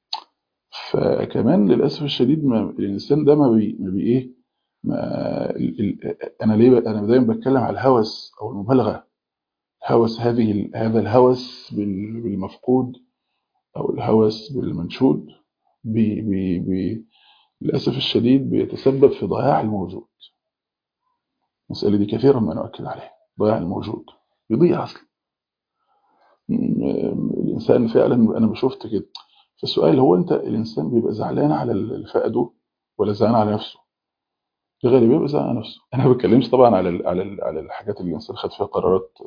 فكمان للاسف الشديد ما الانسان ده ما بي, ما بي ايه ما ال ال انا ليه ب- انا دايما بتكلم على الهوس او المبالغة هوس هذه ال- هذا الهوس بال- بالمفقود او الهوس بالمنشود بي بي بي للأسف الشديد بيتسبب في ضياع الموجود المسألة دي كثيرا ما نؤكد عليها ضياع الموجود بيضيع أصلا م- الإنسان فعلا أنا شفت كده فالسؤال هو أنت الإنسان بيبقى زعلان على اللي فقده ولا زعلان على نفسه؟ الغالب بيبقى زعلان على نفسه أنا ما بتكلمش طبعا على ال- على ال- على الحاجات اللي الإنسان خد فيها قرارات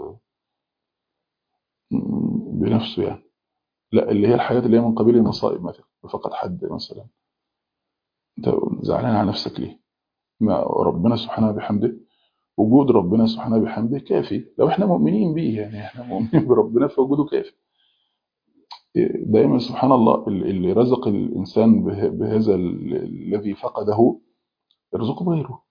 م- بنفسه يعني لا اللي هي الحاجات اللي هي من قبيل المصائب مثلا فقد حد مثلا أنت زعلان على نفسك ليه؟ ما ربنا سبحانه وبحمده وجود ربنا سبحانه وبحمده كافي لو احنا مؤمنين بيه يعني احنا مؤمنين بربنا فوجوده كافي دايما سبحان الله اللي رزق الإنسان به- بهذا ال- الذي فقده يرزقه غيره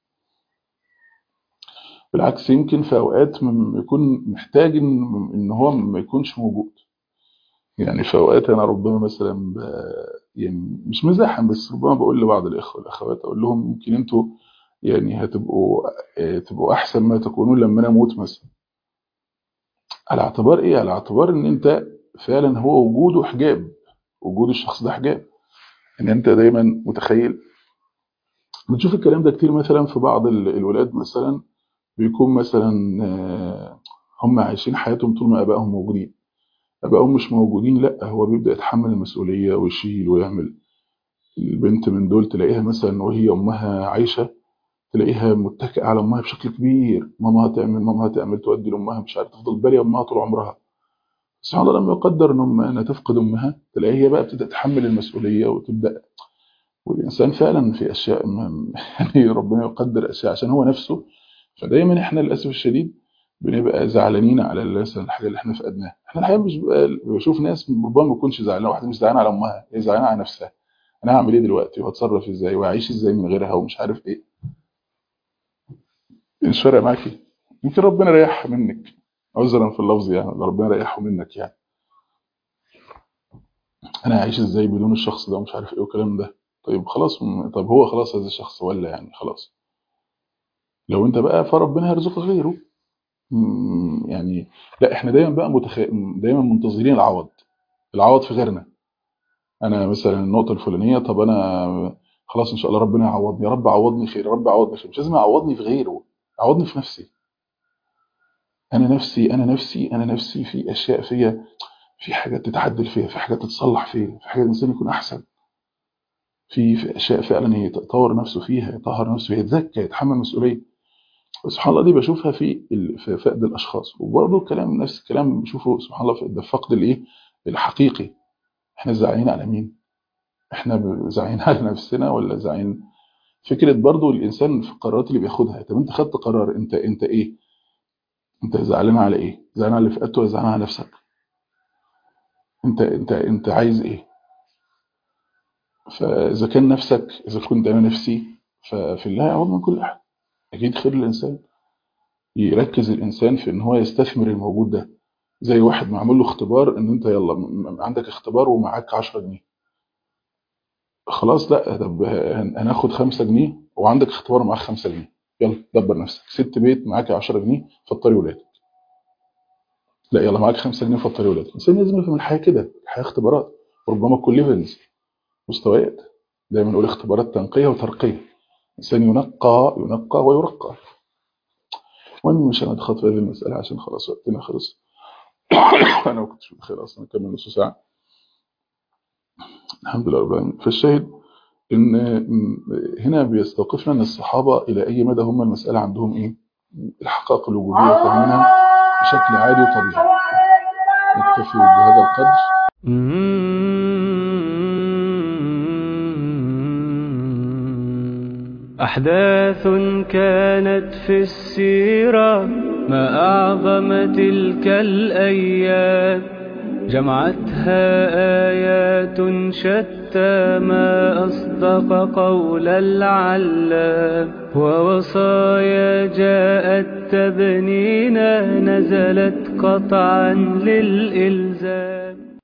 بالعكس يمكن في أوقات م- يكون محتاج إن إن هو ما يكونش موجود يعني في أوقات أنا ربما مثلا ب- يعني مش مزاحا بس ربما بقول لبعض الإخوة والأخوات أقول لهم يمكن أنتوا يعني هتبقوا آه، تبقوا أحسن ما تكونون لما أنا أموت مثلا على اعتبار إيه؟ على اعتبار إن أنت فعلا هو وجوده حجاب وجود الشخص ده حجاب إن أنت دايما متخيل بنشوف الكلام ده كتير مثلا في بعض ال- الولاد مثلا بيكون مثلا آه، هم عايشين حياتهم طول ما ابائهم موجودين ابائهم مش موجودين لا هو بيبدا يتحمل المسؤوليه ويشيل ويعمل البنت من دول تلاقيها مثلا وهي امها عايشه تلاقيها متكئه على امها بشكل كبير ماما هتعمل ماما هتعمل تودي لامها مش عارف تفضل باليه امها طول عمرها سبحان الله لما يقدر ان امها انها تفقد امها تلاقيها هي بقى بتبدا تتحمل المسؤوليه وتبدا والانسان فعلا في اشياء ما- يعني ربنا يقدر اشياء عشان هو نفسه فدايما احنا للاسف الشديد بنبقى زعلانين على مثلا الحاجه اللي احنا فقدناها احنا الحقيقه مش بقى بشوف ناس ربما ما تكونش زعلانه واحده مش زعلانه على امها هي زعلانه على نفسها انا هعمل ايه دلوقتي وهتصرف ازاي وهعيش ازاي من غيرها ومش عارف ايه مش فارق معاكي يمكن ربنا يريحها منك عذرا في اللفظ يعني ربنا يريحه منك يعني انا هعيش ازاي بدون الشخص ده ومش عارف ايه والكلام ده طيب خلاص م- طب هو خلاص هذا الشخص ولا يعني خلاص لو انت بقى فربنا هيرزقك غيره م- يعني لا احنا دايما بقى متخ... دايما منتظرين العوض العوض في غيرنا انا مثلا النقطه الفلانيه طب انا خلاص ان شاء الله ربنا يعوضني يا رب عوضني خير يا رب عوضني خير مش لازم يعوضني في غيره عوضني في نفسي انا نفسي انا نفسي انا نفسي في اشياء فيا في حاجات تتعدل فيها في حاجات تتصلح فيها في حاجات الانسان يكون احسن في في اشياء فعلا يطور نفسه فيها يطهر نفسه فيها يتزكى يتحمل مسؤوليه سبحان الله دي بشوفها في ال- في فقد الاشخاص وبرضه الكلام نفس الكلام بشوفه سبحان الله في ده فقد الايه الحقيقي احنا زعلانين على مين احنا ب- زعلانين على نفسنا ولا زعلانين فكره برضه الانسان في القرارات اللي بياخدها طب انت خدت قرار انت انت ايه انت زعلان على ايه زعلان على اللي فقدته ولا زعلان على نفسك انت انت انت عايز ايه فاذا كان نفسك اذا كنت انا نفسي ففي الله يعوض من كل احد اكيد خير الانسان يركز الانسان في ان هو يستثمر الموجود ده زي واحد معمول له اختبار ان انت يلا م- م- عندك اختبار ومعاك 10 جنيه خلاص لا طب هن- هناخد 5 جنيه وعندك اختبار معاك 5 جنيه يلا دبر نفسك ست بيت معاك 10 جنيه فطري ولادك لا يلا معاك 5 جنيه فطري ولادك الانسان لازم يفهم الحياه كده الحياه اختبارات وربما تكون ليفلز مستويات دايما نقول اختبارات تنقيه وترقيه الانسان ينقى ينقى ويرقى المهم مش هندخل في هذه المساله عشان خلاص وقتنا خلص انا ما كنتش متخيل اصلا اكمل نص ساعه الحمد لله رب العالمين فالشاهد ان هنا بيستوقفنا ان الصحابه الى اي مدى هم المساله عندهم ايه الحقائق الوجوديه وفهمها بشكل عادي وطبيعي نكتفي بهذا القدر أحداث كانت في السيرة ما أعظم تلك الأيام جمعتها آيات شتى ما أصدق قول العلام ووصايا جاءت تبنينا نزلت قطعا للإلزام